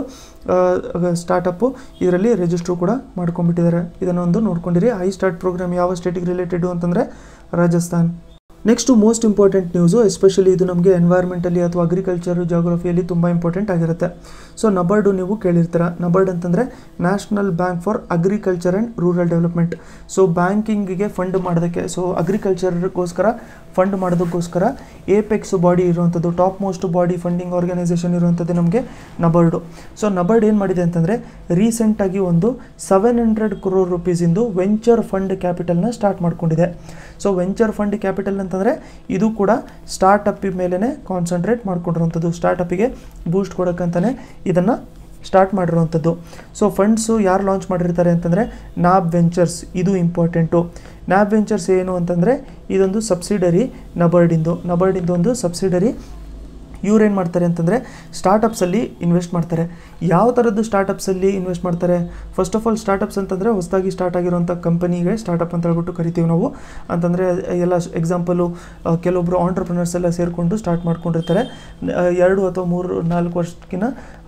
ಸ್ಟಾರ್ಟಪ್ಪು ಇದರಲ್ಲಿ ರಿಜಿಸ್ಟ್ರು ಕೂಡ ಮಾಡ್ಕೊಂಡ್ಬಿಟ್ಟಿದ್ದಾರೆ ಇದನ್ನೊಂದು ನೋಡ್ಕೊಂಡಿರಿ ಐ ಸ್ಟಾರ್ಟ್ ಪ್ರೋಗ್ರಾಮ್ ಯಾವ ಸ್ಟೇಟಿಗೆ ರಿಲೇಟೆಡು ಅಂತಂದರೆ Rajasthan next most important news especially ಇದು ನಮಗೆ ಎನ್ವೈರ್ಮೆಂಟಲ್ಲಿ ಅಥವಾ ಅಗ್ರಿಕಲ್ಚರ್ ಜಾಗ್ರಫಿಯಲ್ಲಿ ತುಂಬ ಇಂಪಾರ್ಟೆಂಟ್ ಆಗಿರುತ್ತೆ ಸೊ ನಬಾರ್ಡು ನೀವು ಕೇಳಿರ್ತೀರ ನಬಾರ್ಡ್ ಅಂತಂದರೆ national bank for agriculture and rural development so ಬ್ಯಾಂಕಿಂಗಿಗೆ ಫಂಡ್ ಮಾಡೋದಕ್ಕೆ ಸೊ ಅಗ್ರಿಕಲ್ಚರ್ಗೋಸ್ಕರ ಫಂಡ್ ಮಾಡೋದಕ್ಕೋಸ್ಕರ ಏಪೆಕ್ಸ್ ಬಾಡಿ ಇರುವಂಥದ್ದು top most body funding organisation ಇರುವಂಥದ್ದು ನಮಗೆ ನಬಾರ್ಡು ಸೊ ನಬಾರ್ಡ್ ಏನು ಮಾಡಿದೆ ಅಂತಂದರೆ ರೀಸೆಂಟಾಗಿ ಒಂದು ಸೆವೆನ್ ಹಂಡ್ರೆಡ್ ಕ್ರೋರ್ ರುಪೀಸಿಂದು ವೆಂಚರ್ ಫಂಡ್ ಕ್ಯಾಪಿಟಲ್ನ ಸ್ಟಾರ್ಟ್ ಮಾಡ್ಕೊಂಡಿದೆ ಸೊ ವೆಂಚರ್ ಫಂಡ್ ಕ್ಯಾಪಿಟಲ್ ಅಂತಂದರೆ ಇದು ಕೂಡ ಸ್ಟಾರ್ಟಪ್ಪಿ ಮೇಲೇ ಕಾನ್ಸಂಟ್ರೇಟ್ ಮಾಡ್ಕೊಂಡಿರುವಂಥದ್ದು ಸ್ಟಾರ್ಟಪ್ಪಿಗೆ ಬೂಸ್ಟ್ ಕೊಡೋಕ್ಕಂತಲೇ ಇದನ್ನು ಸ್ಟಾರ್ಟ್ ಮಾಡಿರುವಂಥದ್ದು ಸೊ ಫಂಡ್ಸು ಯಾರು ಲಾಂಚ್ ಮಾಡಿರ್ತಾರೆ ಅಂತಂದರೆ ನಾಬ್ ವೆಂಚರ್ಸ್ ಇದು ಇಂಪಾರ್ಟೆಂಟು ನ್ಯಾಬ್ ವೆಂಚರ್ಸ್ ಏನು ಅಂತಂದರೆ ಇದೊಂದು ಸಬ್ಸಿಡರಿ ನಬರ್ಡಿಂದು ನಬರ್ಡಿಂದು ಒಂದು ಸಬ್ಸಿಡರಿ ಇವ್ರು ಏನು ಮಾಡ್ತಾರೆ ಅಂತಂದರೆ ಸ್ಟಾರ್ಟಪ್ಸಲ್ಲಿ ಇನ್ವೆಸ್ಟ್ ಮಾಡ್ತಾರೆ ಯಾವ ಥರದ್ದು ಸ್ಟಾರ್ಟಪ್ಸಲ್ಲಿ ಇನ್ವೆಸ್ಟ್ ಮಾಡ್ತಾರೆ ಫಸ್ಟ್ ಆಫ್ ಆಲ್ ಸ್ಟಾರ್ಟಪ್ಸ್ ಅಂತಂದರೆ ಹೊಸದಾಗಿ ಸ್ಟಾರ್ಟ್ ಆಗಿರುವಂಥ ಕಂಪನಿಗೆ ಸ್ಟಾರ್ಟಪ್ ಅಂತ ಹೇಳ್ಬಿಟ್ಟು ಕರಿತೀವಿ ನಾವು ಅಂತಂದರೆ ಎಲ್ಲ ಎಕ್ಸಾಂಪಲು ಕೆಲವೊಬ್ಬರು ಆಂಟ್ರಪ್ರಿನರ್ಸ್ ಎಲ್ಲ ಸೇರಿಕೊಂಡು ಸ್ಟಾರ್ಟ್ ಮಾಡ್ಕೊಂಡಿರ್ತಾರೆ ಆ, ಎರಡು ಅಥವಾ ಮೂರು ನಾಲ್ಕು ವರ್ಷಕ್ಕಿಂತ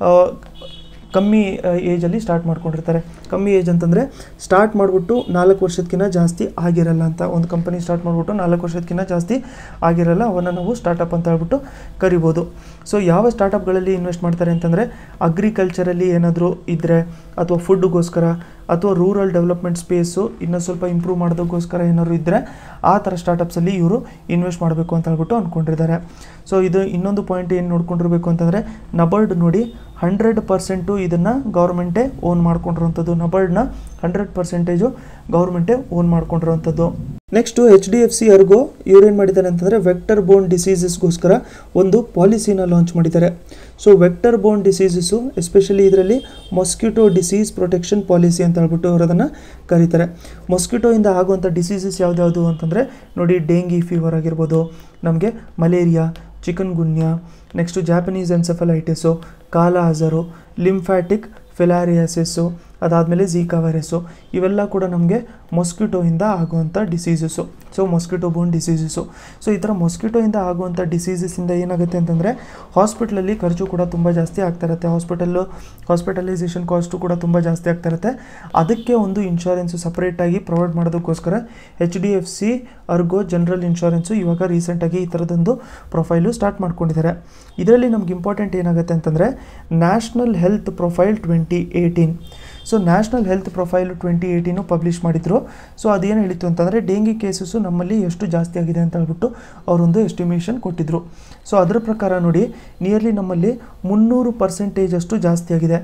ಕಮ್ಮಿ ಏಜಲ್ಲಿ ಸ್ಟಾರ್ಟ್ ಮಾಡ್ಕೊಂಡಿರ್ತಾರೆ ಕಮ್ಮಿ ಏಜ್ ಅಂತಂದರೆ ಸ್ಟಾರ್ಟ್ ಮಾಡಿಬಿಟ್ಟು ನಾಲ್ಕು ವರ್ಷದಕ್ಕಿಂತ ಜಾಸ್ತಿ ಆಗಿರಲ್ಲ ಅಂತ ಒಂದು ಕಂಪನಿ ಸ್ಟಾರ್ಟ್ ಮಾಡಿಬಿಟ್ಟು ನಾಲ್ಕು ವರ್ಷದಕ್ಕಿಂತ ಜಾಸ್ತಿ ಆಗಿರಲ್ಲ ಅವನ್ನು ನಾವು ಸ್ಟಾರ್ಟಪ್ ಅಂತ ಹೇಳ್ಬಿಟ್ಟು ಕರಿಬೋದು ಸೊ ಯಾವ ಸ್ಟಾರ್ಟಪ್ಗಳಲ್ಲಿ ಇನ್ವೆಸ್ಟ್ ಮಾಡ್ತಾರೆ ಅಂತಂದರೆ ಅಗ್ರಿಕಲ್ಚರಲ್ಲಿ ಏನಾದರೂ ಇದ್ದರೆ ಅಥವಾ ಫುಡ್ಗೋಸ್ಕರ ಅಥವಾ ರೂರಲ್ ಡೆವಲಪ್ಮೆಂಟ್ ಸ್ಪೇಸು ಇನ್ನೂ ಸ್ವಲ್ಪ ಇಂಪ್ರೂವ್ ಮಾಡೋದಕ್ಕೋಸ್ಕರ ಏನಾದ್ರು ಇದ್ದರೆ ಆ ಥರ ಸ್ಟಾರ್ಟಪ್ಸಲ್ಲಿ ಇವರು ಇನ್ವೆಸ್ಟ್ ಮಾಡಬೇಕು ಅಂತ ಹೇಳ್ಬಿಟ್ಟು ಅಂದ್ಕೊಂಡಿದ್ದಾರೆ ಸೊ ಇದು ಇನ್ನೊಂದು ಪಾಯಿಂಟ್ ಏನು ನೋಡ್ಕೊಂಡಿರ್ಬೇಕು ಅಂತಂದರೆ ನಬರ್ಡ್ ನೋಡಿ ಹಂಡ್ರೆಡ್ ಪರ್ಸೆಂಟು ಇದನ್ನು ಗೌರ್ಮೆಂಟೇ ಓನ್ ಮಾಡ್ಕೊಂಡಿರುವಂಥದ್ದು ನಬರ್ಡ್ನ ಹಂಡ್ರೆಡ್ ಪರ್ಸೆಂಟೇಜು ಗೌರ್ಮೆಂಟೇ ಓನ್ ಮಾಡ್ಕೊಂಡಿರುವಂಥದ್ದು next H D F C ಅವ್ರಿಗೂ ಇವ್ರೇನು ಮಾಡಿದ್ದಾರೆ ಅಂತಂದರೆ ವೆಕ್ಟರ್ ಬೋನ್ ಡಿಸೀಸಸ್ಗೋಸ್ಕರ ಒಂದು ಪಾಲಿಸಿನ ಲಾಂಚ್ ಮಾಡಿದ್ದಾರೆ so vector borne diseases especially ಇದರಲ್ಲಿ ಮೊಸ್ಕಿಟೋ ಡಿಸೀಸ್ ಪ್ರೊಟೆಕ್ಷನ್ ಪಾಲಿಸಿ ಅಂತ ಹೇಳ್ಬಿಟ್ಟು ಅವರು ಅದನ್ನು ಕರೀತಾರೆ ಮೊಸ್ಕಿಟೋಯಿಂದ ಆಗುವಂಥ ಡಿಸೀಸಸ್ ಯಾವ್ದ್ಯಾವುದು ಅಂತಂದರೆ ನೋಡಿ ಡೆಂಗಿ ಫೀವರ್ ಆಗಿರ್ಬೋದು ನಮಗೆ malaria chikungunya next Japanese encephalitis kala azar lymphatic ಫಿಲಾರಿಯಾಸಿಸ್ಸು ಅದಾದಮೇಲೆ ಝೀಕಾ ವೈರಸ್ಸು ಇವೆಲ್ಲ ಕೂಡ ನಮಗೆ ಮೊಸ್ಕಿಟೋಯಿಂದ ಆಗುವಂಥ diseases so mosquito borne diseases so ಈ ಥರ ಮೊಸ್ಕಿಟೋಯಿಂದ ಆಗುವಂಥ ಡಿಸೀಸಸ್ಸಿಂದ ಏನಾಗುತ್ತೆ ಅಂತಂದರೆ ಹಾಸ್ಪಿಟ್ಲಲ್ಲಿ ಖರ್ಚು ಕೂಡ ತುಂಬ ಜಾಸ್ತಿ ಆಗ್ತಾ ಇರುತ್ತೆ ಹಾಸ್ಪಿಟಲ್ಲು ಹಾಸ್ಪಿಟಲೈಸೇಷನ್ ಕಾಸ್ಟು ಕೂಡ ತುಂಬ ಜಾಸ್ತಿ ಆಗ್ತಾ ಇರುತ್ತೆ ಅದಕ್ಕೆ ಒಂದು ಇನ್ಶೂರೆನ್ಸು ಸಪ್ರೇಟಾಗಿ ಪ್ರೊವೈಡ್ ಮಾಡೋದಕ್ಕೋಸ್ಕರ H D F C ERGO general insurance ಇವಾಗ ರೀಸೆಂಟಾಗಿ ಈ ಥರದೊಂದು ಪ್ರೊಫೈಲು ಸ್ಟಾರ್ಟ್ ಮಾಡ್ಕೊಂಡಿದ್ದಾರೆ ಇದರಲ್ಲಿ ನಮ್ಗೆ ಇಂಪಾರ್ಟೆಂಟ್ ಏನಾಗುತ್ತೆ ಅಂತಂದರೆ national health profile twenty eighteen so national health profile twenty eighteen publish ಮಾಡಿದ್ರು ಸೊ ಅದೇನು ಹೇಳಿತ್ತು ಅಂತಂದರೆ ಡೆಂಗಿ ಕೇಸಸ್ಸು ನಮ್ಮಲ್ಲಿ ಎಷ್ಟು ಜಾಸ್ತಿ ಆಗಿದೆ ಅಂತ ಹೇಳ್ಬಿಟ್ಟು ಅವರೊಂದು ಎಸ್ಟಿಮೇಷನ್ ಕೊಟ್ಟಿದ್ದರು ಸೊ ಅದರ ಪ್ರಕಾರ ನೋಡಿ ನಿಯರ್ಲಿ ನಮ್ಮಲ್ಲಿ ಮುನ್ನೂರು ಪರ್ಸೆಂಟೇಜ್ ಅಷ್ಟು ಜಾಸ್ತಿ ಆಗಿದೆ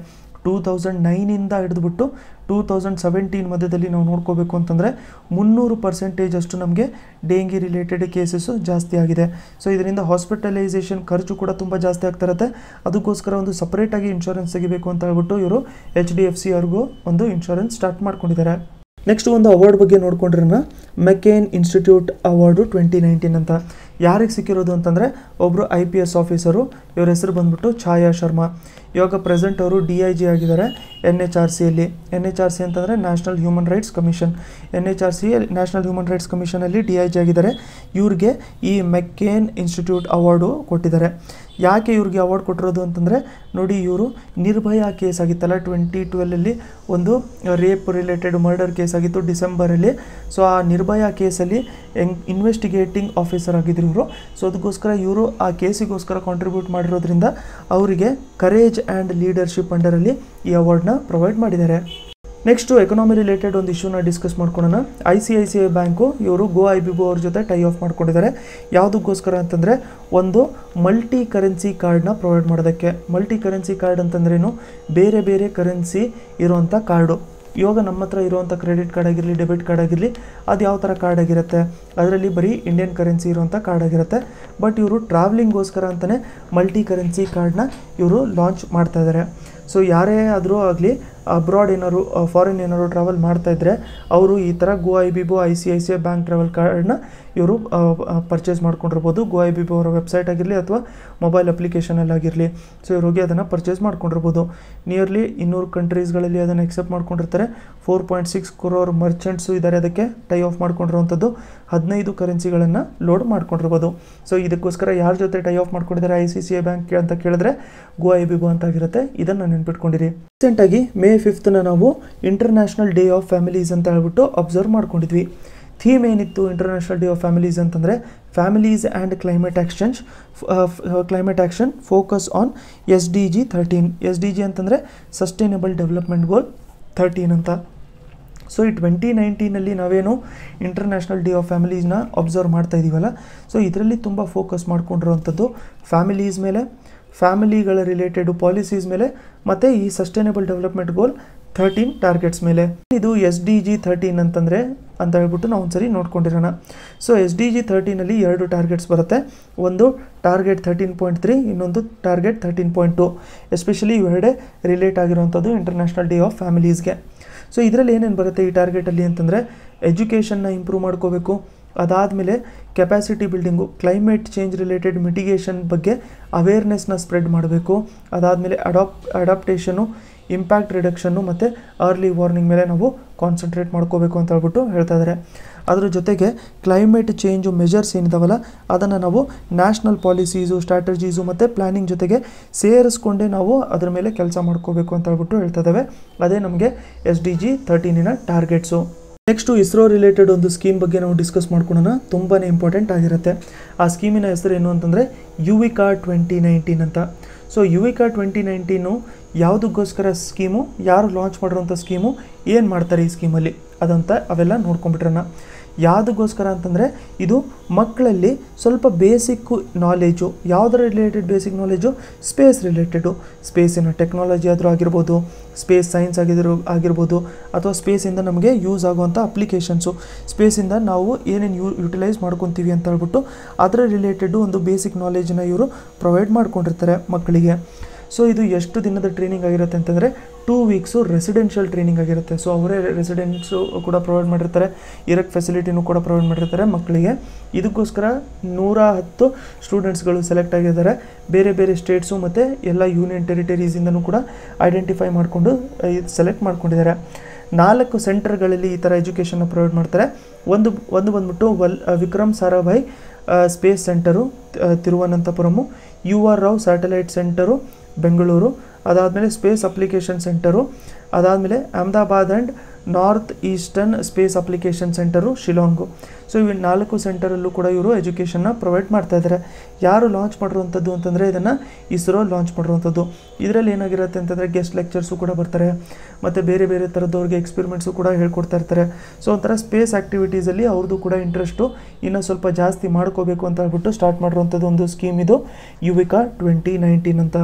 ಟೂ ತೌಸಂಡ್ ನೈನಿಂದ ಹಿಡಿದುಬಿಟ್ಟು ಟೂ ತೌಸಂಡ್ ಸೆವೆಂಟೀನ್ ಮಧ್ಯದಲ್ಲಿ ನಾವು ನೋಡ್ಕೋಬೇಕು ಅಂತಂದರೆ ಮುನ್ನೂರು ಪರ್ಸೆಂಟೇಜ್ ಅಷ್ಟು ನಮಗೆ ಡೆಂಗಿ ರಿಲೇಟೆಡ್ ಕೇಸಸ್ಸು ಜಾಸ್ತಿ ಆಗಿದೆ ಸೊ ಇದರಿಂದ ಹಾಸ್ಪಿಟಲೈಸೇಷನ್ ಖರ್ಚು ಕೂಡ ತುಂಬ ಜಾಸ್ತಿ ಆಗ್ತಾ ಇರುತ್ತೆ ಅದಕ್ಕೋಸ್ಕರ ಒಂದು ಸಪ್ರೇಟಾಗಿ ಇನ್ಶೂರೆನ್ಸ್ ತೆಗಿಬೇಕು ಅಂತ ಹೇಳ್ಬಿಟ್ಟು ಇವರು ಎಚ್ ಡಿ ಎಫ್ ಸಿ ಅವ್ರಿಗೂ ಒಂದು ಇನ್ಶೂರೆನ್ಸ್ ಸ್ಟಾರ್ಟ್ ಮಾಡ್ಕೊಂಡಿದ್ದಾರೆ ನೆಕ್ಸ್ಟ್ ಒಂದು ಅವಾರ್ಡ್ ಬಗ್ಗೆ ನೋಡ್ಕೊಂಡ್ರನ್ನ McCain institute award twenty nineteen ಅಂತ ಯಾರಿಗೆ ಸಿಕ್ಕಿರೋದು ಅಂತಂದರೆ ಒಬ್ಬರು ಐ ಪಿ ಎಸ್ ಆಫೀಸರು ಇವ್ರ ಹೆಸರು ಬಂದ್ಬಿಟ್ಟು ಛಾಯಾ ಶರ್ಮಾ ಇವಾಗ ಪ್ರೆಸೆಂಟ್ ಅವರು ಡಿ ಐ ಜಿ ಆಗಿದ್ದಾರೆ ಎನ್ ಎಚ್ ಆರ್ ಸಿಯಲ್ಲಿ ಎನ್ ಎಚ್ ಆರ್ ಸಿ ಅಂತಂದರೆ national human rights commission N H R C national human rights ಕಮಿಷನಲ್ಲಿ ಡಿ ಐ ಜಿ ಆಗಿದ್ದಾರೆ ಇವ್ರಿಗೆ ಈ ಮೆಕ್ಕೇನ್ ಇನ್ಸ್ಟಿಟ್ಯೂಟ್ ಅವಾರ್ಡು ಕೊಟ್ಟಿದ್ದಾರೆ ಯಾಕೆ ಇವ್ರಿಗೆ ಅವಾರ್ಡ್ ಕೊಟ್ಟಿರೋದು ಅಂತಂದರೆ ನೋಡಿ ಇವರು ನಿರ್ಭಯ ಕೇಸ್ ಆಗಿತ್ತಲ್ಲ ಟ್ವೆಂಟಿ ಟ್ವೆಲಲ್ಲಿ ಒಂದು ರೇಪ್ ರಿಲೇಟೆಡ್ ಮರ್ಡರ್ ಕೇಸ್ ಆಗಿತ್ತು ಡಿಸೆಂಬರಲ್ಲಿ ಸೊ ಆ ನಿರ್ಭಯ ಕೇಸಲ್ಲಿ ಎಂಗ್ ಇನ್ವೆಸ್ಟಿಗೇಟಿಂಗ್ ಆಫೀಸರ್ ಆಗಿದ್ರು ಇವರು ಸೊ ಅದಕ್ಕೋಸ್ಕರ ಇವರು ಆ ಕೇಸಿಗೋಸ್ಕರ ಕಾಂಟ್ರಿಬ್ಯೂಟ್ ಮಾಡಿರೋದ್ರಿಂದ ಅವರಿಗೆ ಕರೇಜ್ ಆ್ಯಂಡ್ ಲೀಡರ್ಶಿಪ್ ಅಂಡರಲ್ಲಿ ಈ ಅವಾರ್ಡ್ನ ಪ್ರೊವೈಡ್ ಮಾಡಿದ್ದಾರೆ ನೆಕ್ಸ್ಟು ಎಕನಾಮಿ ರಿಲೇಟೆಡ್ ಒಂದು ಇಶ್ಯೂನ ಡಿಸ್ಕಸ್ ಮಾಡ್ಕೊಳ್ಳೋಣ I C I C I bank ಇವರು ಗೋ ಐ ಬಿ ಬೋ ಅವ್ರ ಜೊತೆ ಟೈ ಆಫ್ ಮಾಡ್ಕೊಂಡಿದ್ದಾರೆ ಯಾವುದಕ್ಕೋಸ್ಕರ ಅಂತಂದರೆ ಒಂದು ಮಲ್ಟಿ ಕರೆನ್ಸಿ ಕಾರ್ಡ್ನ ಪ್ರೊವೈಡ್ ಮಾಡೋದಕ್ಕೆ ಮಲ್ಟಿ ಕರೆನ್ಸಿ ಕಾರ್ಡ್ ಅಂತಂದ್ರೇನು ಬೇರೆ ಬೇರೆ ಕರೆನ್ಸಿ ಇರುವಂಥ ಕಾರ್ಡು ಇವಾಗ ನಮ್ಮ ಹತ್ರ ಇರುವಂಥ ಕ್ರೆಡಿಟ್ ಕಾರ್ಡ್ ಆಗಿರಲಿ ಡೆಬಿಟ್ ಕಾರ್ಡ್ ಆಗಿರಲಿ ಅದು ಯಾವ ಥರ ಕಾರ್ಡ್ ಆಗಿರುತ್ತೆ ಅದರಲ್ಲಿ ಬರೀ ಇಂಡಿಯನ್ ಕರೆನ್ಸಿ ಇರುವಂಥ ಕಾರ್ಡ್ ಆಗಿರುತ್ತೆ ಬಟ್ ಇವರು ಟ್ರಾವ್ಲಿಂಗ್ಗೋಸ್ಕರ ಅಂತಲೇ ಮಲ್ಟಿ ಕರೆನ್ಸಿ ಕಾರ್ಡ್ನ ಇವರು ಲಾಂಚ್ ಮಾಡ್ತಾ ಇದ್ದಾರೆ ಸೊ ಯಾರೇ ಆದರೂ ಆಗಲಿ ಅಬ್ರಾಡ್ ಏನಾದ್ರು ಫಾರಿನ್ ಏನಾದ್ರು ಟ್ರಾವೆಲ್ ಮಾಡ್ತಾಯಿದ್ರೆ ಅವರು ಈ ಥರ Goibibo I C I C I bank travel ಕಾರ್ಡ್ನ ಇವರು ಪರ್ಚೇಸ್ ಮಾಡ್ಕೊಂಡಿರ್ಬೋದು ಗೋ ಐ ಬಿ ಬೋ ಅವರ ವೆಬ್ಸೈಟ್ ಆಗಿರಲಿ ಅಥವಾ ಮೊಬೈಲ್ ಅಪ್ಲಿಕೇಶನಲ್ಲಿ ಆಗಿರಲಿ ಸೊ ಇವ್ರು ಹೋಗಿ ಅದನ್ನು ಪರ್ಚೇಸ್ ಮಾಡ್ಕೊಂಡಿರ್ಬೋದು ನಿಯರ್ಲಿ ಇನ್ನೂರು ಕಂಟ್ರೀಸ್ಗಳಲ್ಲಿ ಅದನ್ನು ಎಕ್ಸೆಪ್ಟ್ ಮಾಡ್ಕೊಂಡಿರ್ತಾರೆ four point six crore merchants ಇದ್ದಾರೆ ಅದಕ್ಕೆ ಟೈ ಆಫ್ ಮಾಡ್ಕೊಂಡಿರುವಂಥದ್ದು ಹದಿನೈದು ಕರೆನ್ಸಿಗಳನ್ನು ಲೋಡ್ ಮಾಡ್ಕೊಂಡಿರ್ಬೋದು ಸೊ ಇದಕ್ಕೋಸ್ಕರ ಯಾರ ಜೊತೆ ಟೈ ಆಫ್ ಮಾಡ್ಕೊಂಡಿದ್ದಾರೆ I C C I bank ಅಂತ ಕೇಳಿದ್ರೆ ಗೋ ಐ ಬಿ ಬೋ ಅಂತ ಆಗಿರುತ್ತೆ ಇದನ್ನು ನೆನ್ಪಿಟ್ಕೊಂಡಿರಿ ರೀಸೆಂಟಾಗಿ ಮೇ ಫಿಫ್ತ್ನ ನಾವು ಇಂಟರ್ನ್ಯಾಷನಲ್ ಡೇ ಆಫ್ ಫ್ಯಾಮಿಲೀಸ್ ಅಂತ ಹೇಳ್ಬಿಟ್ಟು ಅಬ್ಸರ್ವ್ ಮಾಡ್ಕೊಂಡಿದ್ವಿ ಥೀಮ್ ಏನಿತ್ತು ಇಂಟರ್ನ್ಯಾಷನಲ್ ಡೇ ಆಫ್ ಫ್ಯಾಮಿಲೀಸ್ ಅಂತಂದರೆ families and climate actions climate action focus on S D G thirteen S D G ಅಂತಂದರೆ ಸಸ್ಟೈನಬಲ್ ಡೆವಲಪ್ಮೆಂಟ್ ಗೋಲ್ ಥರ್ಟೀನ್ ಅಂತ ಸೊ ಈ ಟ್ವೆಂಟಿ ನೈನ್ಟೀನಲ್ಲಿ ನಾವೇನು ಇಂಟರ್ನ್ಯಾಷನಲ್ ಡೇ ಆಫ್ ಫ್ಯಾಮಿಲೀಸ್ನ ಅಬ್ಸರ್ವ್ ಮಾಡ್ತಾ ಇದ್ದೀವಲ್ಲ ಸೊ ಇದರಲ್ಲಿ ತುಂಬ ಫೋಕಸ್ ಮಾಡ್ಕೊಂಡಿರೋವಂಥದ್ದು ಫ್ಯಾಮಿಲೀಸ್ ಮೇಲೆ ಫ್ಯಾಮಿಲಿಗಳ ರಿಲೇಟೆಡ್ ಪಾಲಿಸೀಸ್ ಮೇಲೆ ಮತ್ತು ಈ sustainable development goal thirteen targets ಮೇಲೆ ಇದು ಎಸ್ ಡಿ ಜಿ ಥರ್ಟೀನ್ ಅಂತಂದರೆ ಅಂತ ಹೇಳ್ಬಿಟ್ಟು ನಾವು ಒಂದ್ಸರಿ ನೋಡ್ಕೊಂಡಿರೋಣ ಸೊ ಎಸ್ ಡಿ ಜಿ ಥರ್ಟೀನಲ್ಲಿ ಎರಡು ಟಾರ್ಗೆಟ್ಸ್ ಬರುತ್ತೆ ಒಂದು ಟಾರ್ಗೆಟ್ ಥರ್ಟೀನ್ ಪಾಯಿಂಟ್ ತ್ರೀ ಇನ್ನೊಂದು target thirteen point two especially ಇವೆರಡೇ ರಿಲೇಟ್ ಆಗಿರುವಂಥದ್ದು ಇಂಟರ್ನ್ಯಾಷನಲ್ ಡೇ ಆಫ್ ಫ್ಯಾಮಿಲೀಸ್ಗೆ ಸೊ ಇದರಲ್ಲಿ ಏನೇನು ಬರುತ್ತೆ ಈ ಟಾರ್ಗೆಟಲ್ಲಿ ಅಂತಂದರೆ ಎಜುಕೇಷನ್ನ ಇಂಪ್ರೂವ್ ಮಾಡ್ಕೋಬೇಕು ಅದಾದಮೇಲೆ capacity building climate change related mitigation ಬಗ್ಗೆ ಅವೇರ್ನೆಸ್ನ ಸ್ಪ್ರೆಡ್ ಮಾಡಬೇಕು ಅದಾದಮೇಲೆ ಅಡಾಪ್ ಅಡಾಪ್ಟೇಷನು ಇಂಪ್ಯಾಕ್ಟ್ ರಿಡಕ್ಷನ್ನು ಮತ್ತು ಅರ್ಲಿ ವಾರ್ನಿಂಗ್ ಮೇಲೆ ನಾವು ಕಾನ್ಸಂಟ್ರೇಟ್ ಮಾಡ್ಕೋಬೇಕು ಅಂತ ಹೇಳ್ಬಿಟ್ಟು ಹೇಳ್ತಾ ಇದ್ದಾರೆ ಅದ್ರ ಜೊತೆಗೆ ಕ್ಲೈಮೇಟ್ ಚೇಂಜು ಮೆಜರ್ಸ್ ಏನಿದಾವಲ್ಲ ಅದನ್ನು ನಾವು ನ್ಯಾಷನಲ್ ಪಾಲಿಸೀಸು ಸ್ಟ್ರಾಟಜೀಸು ಮತ್ತು ಪ್ಲ್ಯಾನಿಂಗ್ ಜೊತೆಗೆ ಸೇರಿಸ್ಕೊಂಡೇ ನಾವು ಅದ್ರ ಮೇಲೆ ಕೆಲಸ ಮಾಡ್ಕೋಬೇಕು ಅಂತ ಹೇಳ್ಬಿಟ್ಟು ಹೇಳ್ತಾ ಇದ್ದಾವೆ ಅದೇ ನಮಗೆ ಎಸ್ ಡಿ ಜಿ ತರ್ಟೀನಿನ ಟಾರ್ಗೆಟ್ಸು ನೆಕ್ಸ್ಟು ಇಸ್ರೋ ರಿಲೇಟೆಡ್ ಒಂದು ಸ್ಕೀಮ್ ಬಗ್ಗೆ ನಾವು ಡಿಸ್ಕಸ್ ಮಾಡ್ಕೊಳ್ಳೋಣ ತುಂಬಾ ಇಂಪಾರ್ಟೆಂಟ್ ಆಗಿರುತ್ತೆ ಆ ಸ್ಕೀಮಿನ ಹೆಸರು ಏನು ಅಂತಂದರೆ ಯುವಿಕಾ ಟ್ವೆಂಟಿ ನೈನ್ಟೀನ್ ಅಂತ ಸೊ ಯುವಿಕಾ ಟ್ವೆಂಟಿ ನೈನ್ಟೀನು ಯಾವುದಕ್ಕೋಸ್ಕರ ಸ್ಕೀಮು ಯಾರು ಲಾಂಚ್ ಮಾಡಿರೋಂಥ ಸ್ಕೀಮು ಏನು ಮಾಡ್ತಾರೆ ಈ ಸ್ಕೀಮಲ್ಲಿ ಅದಂತ ಅವೆಲ್ಲ ನೋಡ್ಕೊಂಬಿಟ್ರಣ ಯಾವುದಕ್ಕೋಸ್ಕರ ಅಂತಂದರೆ ಇದು ಮಕ್ಕಳಲ್ಲಿ ಸ್ವಲ್ಪ ಬೇಸಿಕ್ಕು ನಾಲೆಜು ಯಾವುದರ related basic knowledge space related ಸ್ಪೇಸಿನ ಟೆಕ್ನಾಲಜಿ ಆದರೂ ಆಗಿರ್ಬೋದು ಸ್ಪೇಸ್ ಸೈನ್ಸ್ ಆಗಿದ್ರು ಆಗಿರ್ಬೋದು ಅಥವಾ ಸ್ಪೇಸಿಂದ ನಮಗೆ ಯೂಸ್ ಆಗುವಂಥ ಅಪ್ಲಿಕೇಶನ್ಸು ಸ್ಪೇಸಿಂದ ನಾವು ಏನೇನು ಯೂ ಯುಟಿಲೈಸ್ ಮಾಡ್ಕೊತೀವಿ ಅಂತ ಹೇಳ್ಬಿಟ್ಟು ಅದರ ರಿಲೇಟೆಡು ಒಂದು ಬೇಸಿಕ್ ನಾಲೆಜನ್ನ ಇವರು ಪ್ರೊವೈಡ್ ಮಾಡ್ಕೊಂಡಿರ್ತಾರೆ ಮಕ್ಕಳಿಗೆ ಸೊ ಇದು ಎಷ್ಟು ದಿನದ ಟ್ರೈನಿಂಗ್ ಆಗಿರುತ್ತೆ ಅಂತಂದರೆ ಟೂ ವೀಕ್ಸು ರೆಸಿಡೆನ್ಷಿಯಲ್ ಟ್ರೈನಿಂಗ್ ಆಗಿರುತ್ತೆ ಸೊ ಅವರೇ ರೆಸಿಡೆನ್ಸು ಕೂಡ ಪ್ರೊವೈಡ್ ಮಾಡಿರ್ತಾರೆ ಇರಕ್ಕೆ ಫೆಸಿಲಿಟಿನೂ ಕೂಡ ಪ್ರೊವೈಡ್ ಮಾಡಿರ್ತಾರೆ ಮಕ್ಕಳಿಗೆ ಇದಕ್ಕೋಸ್ಕರ ನೂರ ಹತ್ತು ಸ್ಟೂಡೆಂಟ್ಸ್ಗಳು ಸೆಲೆಕ್ಟ್ ಆಗಿದ್ದಾರೆ ಬೇರೆ ಬೇರೆ ಸ್ಟೇಟ್ಸು ಮತ್ತು ಎಲ್ಲ ಯೂನಿಯನ್ ಟೆರಿಟರೀಸಿಂದನೂ ಕೂಡ ಐಡೆಂಟಿಫೈ ಮಾಡಿಕೊಂಡು ಸೆಲೆಕ್ಟ್ ಮಾಡ್ಕೊಂಡಿದ್ದಾರೆ ನಾಲ್ಕು ಸೆಂಟರ್ಗಳಲ್ಲಿ ಈ ಥರ ಎಜುಕೇಷನ್ನ ಪ್ರೊವೈಡ್ ಮಾಡ್ತಾರೆ ಒಂದು ಒಂದು ಬಂದ್ಬಿಟ್ಟು ವಲ್ Vikram Sarabhai space centre Thiruvananthapuram U R Rao satellite centre Bengaluru ಅದಾದಮೇಲೆ ಸ್ಪೇಸ್ ಅಪ್ಲಿಕೇಶನ್ ಸೆಂಟರು ಅದಾದಮೇಲೆ Ahmedabad and north eastern space application centre Shillong so ಇವು ನಾಲ್ಕು ಸೆಂಟರಲ್ಲೂ ಕೂಡ ಇವರು ಎಜುಕೇಷನ್ನ ಪ್ರೊವೈಡ್ ಮಾಡ್ತಾ ಇದ್ದಾರೆ ಯಾರು ಲಾಂಚ್ ಮಾಡಿರುವಂಥದ್ದು ಅಂತಂದರೆ ಇದನ್ನು ಇಸ್ರೋ ಲಾಂಚ್ ಮಾಡಿರುವಂಥದ್ದು ಇದರಲ್ಲಿ ಏನಾಗಿರುತ್ತೆ ಅಂತಂದರೆ ಗೆಸ್ಟ್ ಲೆಕ್ಚರ್ಸು ಕೂಡ ಬರ್ತಾರೆ ಮತ್ತು ಬೇರೆ ಬೇರೆ ಥರದವ್ರಿಗೆ ಎಕ್ಸ್ಪೆರಿಮೆಂಟ್ಸು ಕೂಡ ಹೇಳ್ಕೊಡ್ತಾ ಇರ್ತಾರೆ ಸೊ ಒಂಥರ ಸ್ಪೇಸ್ ಆ್ಯಕ್ಟಿವಿಟೀಸಲ್ಲಿ ಅವ್ರದ್ದು ಕೂಡ ಇಂಟ್ರೆಸ್ಟು ಇನ್ನೂ ಸ್ವಲ್ಪ ಜಾಸ್ತಿ ಮಾಡ್ಕೋಬೇಕು ಅಂತ ಹೇಳ್ಬಿಟ್ಟು ಸ್ಟಾರ್ಟ್ ಮಾಡಿರುವಂಥದ್ದು ಒಂದು ಸ್ಕೀಮ್ ಇದು ಯುವಿಕಾ ಟ್ವೆಂಟಿ ನೈನ್ಟೀನ್ ಅಂತ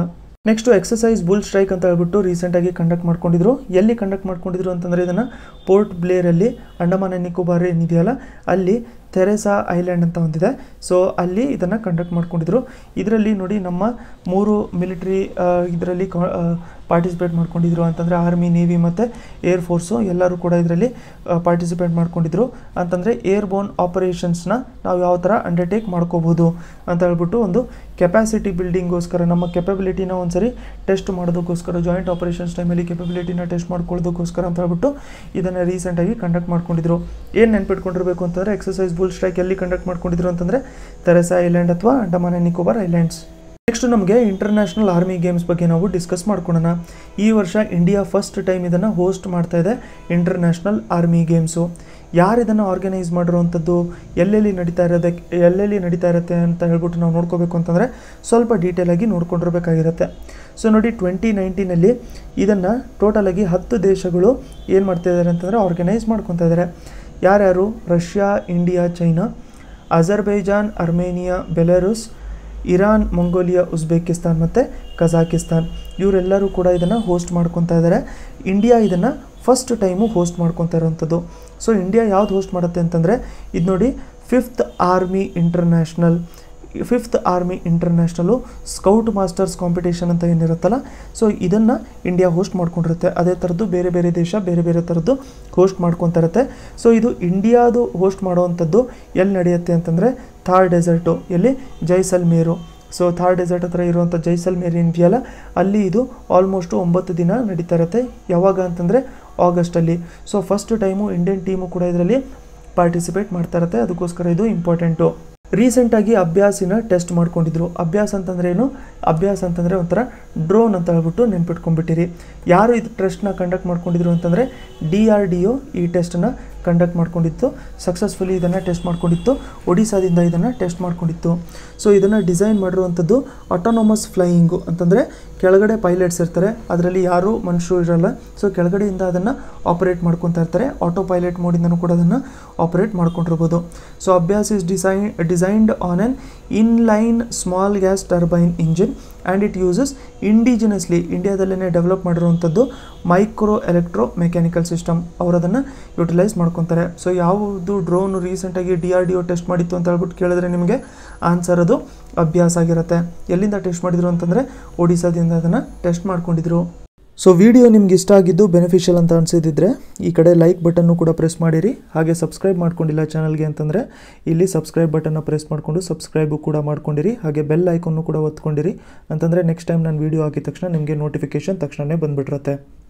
ನೆಕ್ಸ್ಟು ಎಕ್ಸಸೈಸ್ ಬುಲ್ ಸ್ಟ್ರೈಕ್ ಅಂತ ಹೇಳ್ಬಿಟ್ಟು ರೀಸೆಂಟಾಗಿ ಕಂಡಕ್ಟ್ ಮಾಡ್ಕೊಂಡಿದ್ರು ಎಲ್ಲಿ ಕಂಡಕ್ಟ್ ಮಾಡ್ಕೊಂಡಿದ್ರು ಅಂತಂದರೆ ಇದನ್ನು ಪೋರ್ಟ್ ಬ್ಲೇರಲ್ಲಿ ಅಂಡಮಾನ್ ಆ್ಯಂಡ್ ನಿಕೋಬಾರ್ ಏನಿದೆಯಲ್ಲ ಅಲ್ಲಿ ತೆರೆಸಾ ಐಲ್ಯಾಂಡ್ ಅಂತ ಒಂದಿದೆ ಸೊ ಅಲ್ಲಿ ಇದನ್ನು ಕಂಡಕ್ಟ್ ಮಾಡ್ಕೊಂಡಿದ್ರು ಇದರಲ್ಲಿ ನೋಡಿ ನಮ್ಮ ಮೂರು ಮಿಲಿಟ್ರಿ ಇದರಲ್ಲಿ ಪಾರ್ಟಿಸಿಪೇಟ್ ಮಾಡ್ಕೊಂಡಿದ್ರು ಅಂತಂದರೆ ಆರ್ಮಿ ನೇವಿ ಮತ್ತು ಏರ್ ಫೋರ್ಸು ಎಲ್ಲರೂ ಕೂಡ ಇದರಲ್ಲಿ ಪಾರ್ಟಿಸಿಪೇಟ್ ಮಾಡ್ಕೊಂಡಿದ್ರು ಅಂತಂದರೆ ಏರ್ ಬೋನ್ ಆಪರೇಷನ್ಸ್ನ ನಾವು ಯಾವ ಥರ ಅಂಡರ್ಟೇಕ್ ಮಾಡ್ಕೋಬೋದು ಅಂತ ಹೇಳ್ಬಿಟ್ಟು ಒಂದು ಕೆಪಾಸಿಟಿ ಬಿಲ್ಡಿಂಗೋಸ್ಕರ ನಮ್ಮ ಕೆಪಬಿಲಿಟಿನ ಒಂದ್ಸರಿ ಟೆಸ್ಟ್ ಮಾಡೋದಕ್ಕೋಸ್ಕರ ಜಾಯಿಂಟ್ ಆಪರೇಷನ್ಸ್ ಟೈಮಲ್ಲಿ ಕೆಪಬಿಲಿಟಿನ ಟೆಸ್ಟ್ ಮಾಡ್ಕೊಳ್ಳೋದಕ್ಕೋಸ್ಕರ ಅಂತ ಹೇಳ್ಬಿಟ್ಟು ಇದನ್ನು ರೀಸೆಂಟಾಗಿ ಕಂಡಕ್ಟ್ ಮಾಡ್ಕೊಂಡಿದ್ರು ಏನು ನೆನ್ಪಿಟ್ಕೊಂಡಿರಬೇಕು ಅಂತಂದರೆ ಎಕ್ಸಸೈಸ್ ಬುಲ್ ಸ್ಟ್ರೈಕ್ ಎಲ್ಲಿ ಕಂಡಕ್ಟ್ ಮಾಡ್ಕೊಂಡಿದ್ರು ಅಂತಂದರೆ ತೆರೆಸಾ ಐಲ್ಯಾಂಡ್ ಅಥವಾ Andaman and Nicobar islands next ನಮಗೆ ಇಂಟರ್ನ್ಯಾಷನಲ್ ಆರ್ಮಿ ಗೇಮ್ಸ್ ಬಗ್ಗೆ ನಾವು ಡಿಸ್ಕಸ್ ಮಾಡ್ಕೊಳ್ಳೋಣ ಈ ವರ್ಷ ಇಂಡಿಯಾ ಫಸ್ಟ್ ಟೈಮ್ ಇದನ್ನು ಹೋಸ್ಟ್ ಮಾಡ್ತಾ ಇದೆ ಇಂಟರ್ನ್ಯಾಷನಲ್ ಆರ್ಮಿ ಗೇಮ್ಸು ಯಾರು ಇದನ್ನು ಆರ್ಗನೈಸ್ ಮಾಡಿರುವಂಥದ್ದು ಎಲ್ಲೆಲ್ಲಿ ನಡೀತಾ ಇರೋದಕ್ಕೆ ಎಲ್ಲೆಲ್ಲಿ ನಡೀತಾ ಇರುತ್ತೆ ಅಂತ ಹೇಳ್ಬಿಟ್ಟು ನಾವು ನೋಡ್ಕೋಬೇಕು ಅಂತಂದರೆ ಸ್ವಲ್ಪ ಡೀಟೇಲಾಗಿ ನೋಡ್ಕೊಂಡಿರ್ಬೇಕಾಗಿರುತ್ತೆ ಸೊ ನೋಡಿ ಟ್ವೆಂಟಿ ನೈನ್ಟೀನಲ್ಲಿ ಇದನ್ನು ಟೋಟಲಾಗಿ ಹತ್ತು ದೇಶಗಳು ಏನು ಮಾಡ್ತಾ ಇದ್ದಾರೆ ಅಂತಂದರೆ ಆರ್ಗನೈಸ್ ಮಾಡ್ಕೊತಾ ಇದ್ದಾರೆ ಯಾರ್ಯಾರು Russia India China Azerbaijan Armenia Belarus Iran Mongolia Uzbekistan ಮತ್ತು ಕಜಾಕಿಸ್ತಾನ್ ಇವರೆಲ್ಲರೂ ಕೂಡ ಇದನ್ನು ಹೋಸ್ಟ್ ಮಾಡ್ಕೊತಾ ಇದ್ದಾರೆ ಇಂಡಿಯಾ ಇದನ್ನು ಫಸ್ಟ್ ಟೈಮು ಹೋಸ್ಟ್ ಮಾಡ್ಕೊತಾ ಇರೋವಂಥದ್ದು ಸೊ ಇಂಡಿಯಾ ಯಾವ್ದು ಹೋಸ್ಟ್ ಮಾಡುತ್ತೆ ಅಂತಂದರೆ ಇದು ನೋಡಿ fifth army international fifth army international scout masters competition ಅಂತ ಏನಿರುತ್ತಲ್ಲ ಸೊ ಇದನ್ನು ಇಂಡಿಯಾ ಹೋಸ್ಟ್ ಮಾಡ್ಕೊಂಡಿರುತ್ತೆ ಅದೇ ಥರದ್ದು ಬೇರೆ ಬೇರೆ ದೇಶ ಬೇರೆ ಬೇರೆ ಥರದ್ದು ಹೋಸ್ಟ್ ಮಾಡ್ಕೊತಾ ಇರುತ್ತೆ ಸೊ ಇದು ಇಂಡಿಯಾದು ಹೋಸ್ಟ್ ಮಾಡೋವಂಥದ್ದು ಎಲ್ಲಿ ನಡೆಯುತ್ತೆ ಅಂತಂದರೆ ಥಾರ್ ಡೆಸರ್ಟು ಎಲ್ಲಿ ಜೈಸಲ್ಮೇರು ಸೊ ಥಾರ್ ಡೆಸರ್ಟ್ ಹತ್ರ ಇರುವಂಥ ಜೈಸಲ್ಮೇರ್ ಏನಿದೆಯಲ್ಲ ಅಲ್ಲಿ ಇದು ಆಲ್ಮೋಸ್ಟು ಒಂಬತ್ತು ದಿನ ನಡೀತಾ ಇರುತ್ತೆ ಯಾವಾಗ ಅಂತಂದರೆ ಆಗಸ್ಟಲ್ಲಿ so first time Indian team ಕೂಡ ಇದರಲ್ಲಿ ಪಾರ್ಟಿಸಿಪೇಟ್ ಮಾಡ್ತಾ ಇರುತ್ತೆ ಅದಕ್ಕೋಸ್ಕರ ಇದು ಇಂಪಾರ್ಟೆಂಟು ರೀಸೆಂಟಾಗಿ ಅಭ್ಯಾಸಿನ ಟೆಸ್ಟ್ ಮಾಡ್ಕೊಂಡಿದ್ರು ಅಭ್ಯಾಸ ಅಂತಂದ್ರೆ ಏನು ಅಭ್ಯಾಸ ಅಂತಂದರೆ ಒಂಥರ ಡ್ರೋನ್ ಅಂತ ಹೇಳ್ಬಿಟ್ಟು ನೆನ್ಪಿಟ್ಕೊಂಡ್ಬಿಟ್ಟಿರಿ ಯಾರು ಇದು ಟೆಸ್ಟ್ನ ಕಂಡಕ್ಟ್ ಮಾಡ್ಕೊಂಡಿದ್ರು ಅಂತಂದರೆ ಡಿ ಆರ್ ಡಿ ಒ ಈ ಟೆಸ್ಟನ್ನು ಕಂಡಕ್ಟ್ ಮಾಡ್ಕೊಂಡಿತ್ತು ಸಕ್ಸಸ್ಫುಲಿ ಇದನ್ನು ಟೆಸ್ಟ್ ಮಾಡ್ಕೊಂಡಿತ್ತು ಒಡಿಸಾದಿಂದ ಇದನ್ನು ಟೆಸ್ಟ್ ಮಾಡ್ಕೊಂಡಿತ್ತು ಸೊ ಇದನ್ನು ಡಿಸೈನ್ ಮಾಡಿರುವಂಥದ್ದು ಆಟೋನೋಮಸ್ ಫ್ಲೈಯಿಂಗು ಅಂತಂದರೆ ಕೆಳಗಡೆ ಪೈಲಟ್ಸ್ ಇರ್ತಾರೆ ಅದರಲ್ಲಿ ಯಾರೂ ಮನುಷ್ಯರು ಇರಲ್ಲ ಸೊ ಕೆಳಗಡೆಯಿಂದ ಅದನ್ನು ಆಪರೇಟ್ ಮಾಡ್ಕೊತಾ ಇರ್ತಾರೆ ಆಟೋ ಪೈಲಟ್ ಮೋಡಿಂದನೂ ಕೂಡ ಅದನ್ನು ಆಪರೇಟ್ ಮಾಡ್ಕೊಂಡಿರ್ಬೋದು so Abhyas is design designed on an inline small gas turbine engine and it uses indigenously ಇಂಡಿಯಾದಲ್ಲೇ ಡೆವಲಪ್ ಮಾಡಿರುವಂಥದ್ದು ಮೈಕ್ರೋ ಎಲೆಕ್ಟ್ರೋ ಮೆಕ್ಯಾನಿಕಲ್ ಸಿಸ್ಟಮ್ ಅವರು ಅದನ್ನು ಯುಟಿಲೈಸ್ ಮಾಡ್ಕೊತಾರೆ ಸೊ ಯಾವುದು ಡ್ರೋನ್ ರೀಸೆಂಟಾಗಿ D R D O test ಮಾಡಿತ್ತು ಅಂತ ಹೇಳ್ಬಿಟ್ಟು ಕೇಳಿದ್ರೆ ನಿಮಗೆ ಆನ್ಸರ್ ಅದು ಅಭ್ಯಾಸ ಆಗಿರುತ್ತೆ ಎಲ್ಲಿಂದ ಟೆಸ್ಟ್ ಮಾಡಿದ್ರು ಅಂತಂದರೆ ಒಡಿಸಾದಿಂದ ಅದನ್ನು ಟೆಸ್ಟ್ ಮಾಡ್ಕೊಂಡಿದ್ರು ಸೊ ವಿಡಿಯೋ ನಿಮ್ಗೆ ಇಷ್ಟ ಆಗಿದ್ದು ಬೆನಿಫಿಷಿಯಲ್ ಅಂತ ಅನಿಸಿದ್ರೆ ಈ ಕಡೆ ಲೈಕ್ ಬಟನ್ನು ಕೂಡ ಪ್ರೆಸ್ ಮಾಡಿರಿ ಹಾಗೆ ಸಬ್ಸ್ಕ್ರೈಬ್ ಮಾಡ್ಕೊಂಡಿಲ್ಲ ಚಾನಲ್ಗೆ ಅಂತಂದರೆ ಇಲ್ಲಿ ಸಬ್ಸ್ಕ್ರೈಬ್ ಬಟನ್ನ ಪ್ರೆಸ್ ಮಾಡಿಕೊಂಡು ಸಬ್ಸ್ಕ್ರೈಬು ಕೂಡ ಮಾಡ್ಕೊಂಡಿರಿ ಹಾಗೆ ಬೆಲ್ ಐಕನ್ನು ಕೂಡ ಒತ್ಕೊಂಡಿರಿ ಅಂತಂದರೆ ನೆಕ್ಸ್ಟ್ ಟೈಮ್ ನಾನು ವೀಡಿಯೋ ಹಾಕಿದ ತಕ್ಷಣ ನಿಮಗೆ ನೋಟಿಫಿಕೇಷನ್ ತಕ್ಷಣವೇ ಬಂದುಬಿಟ್ಟಿರುತ್ತೆ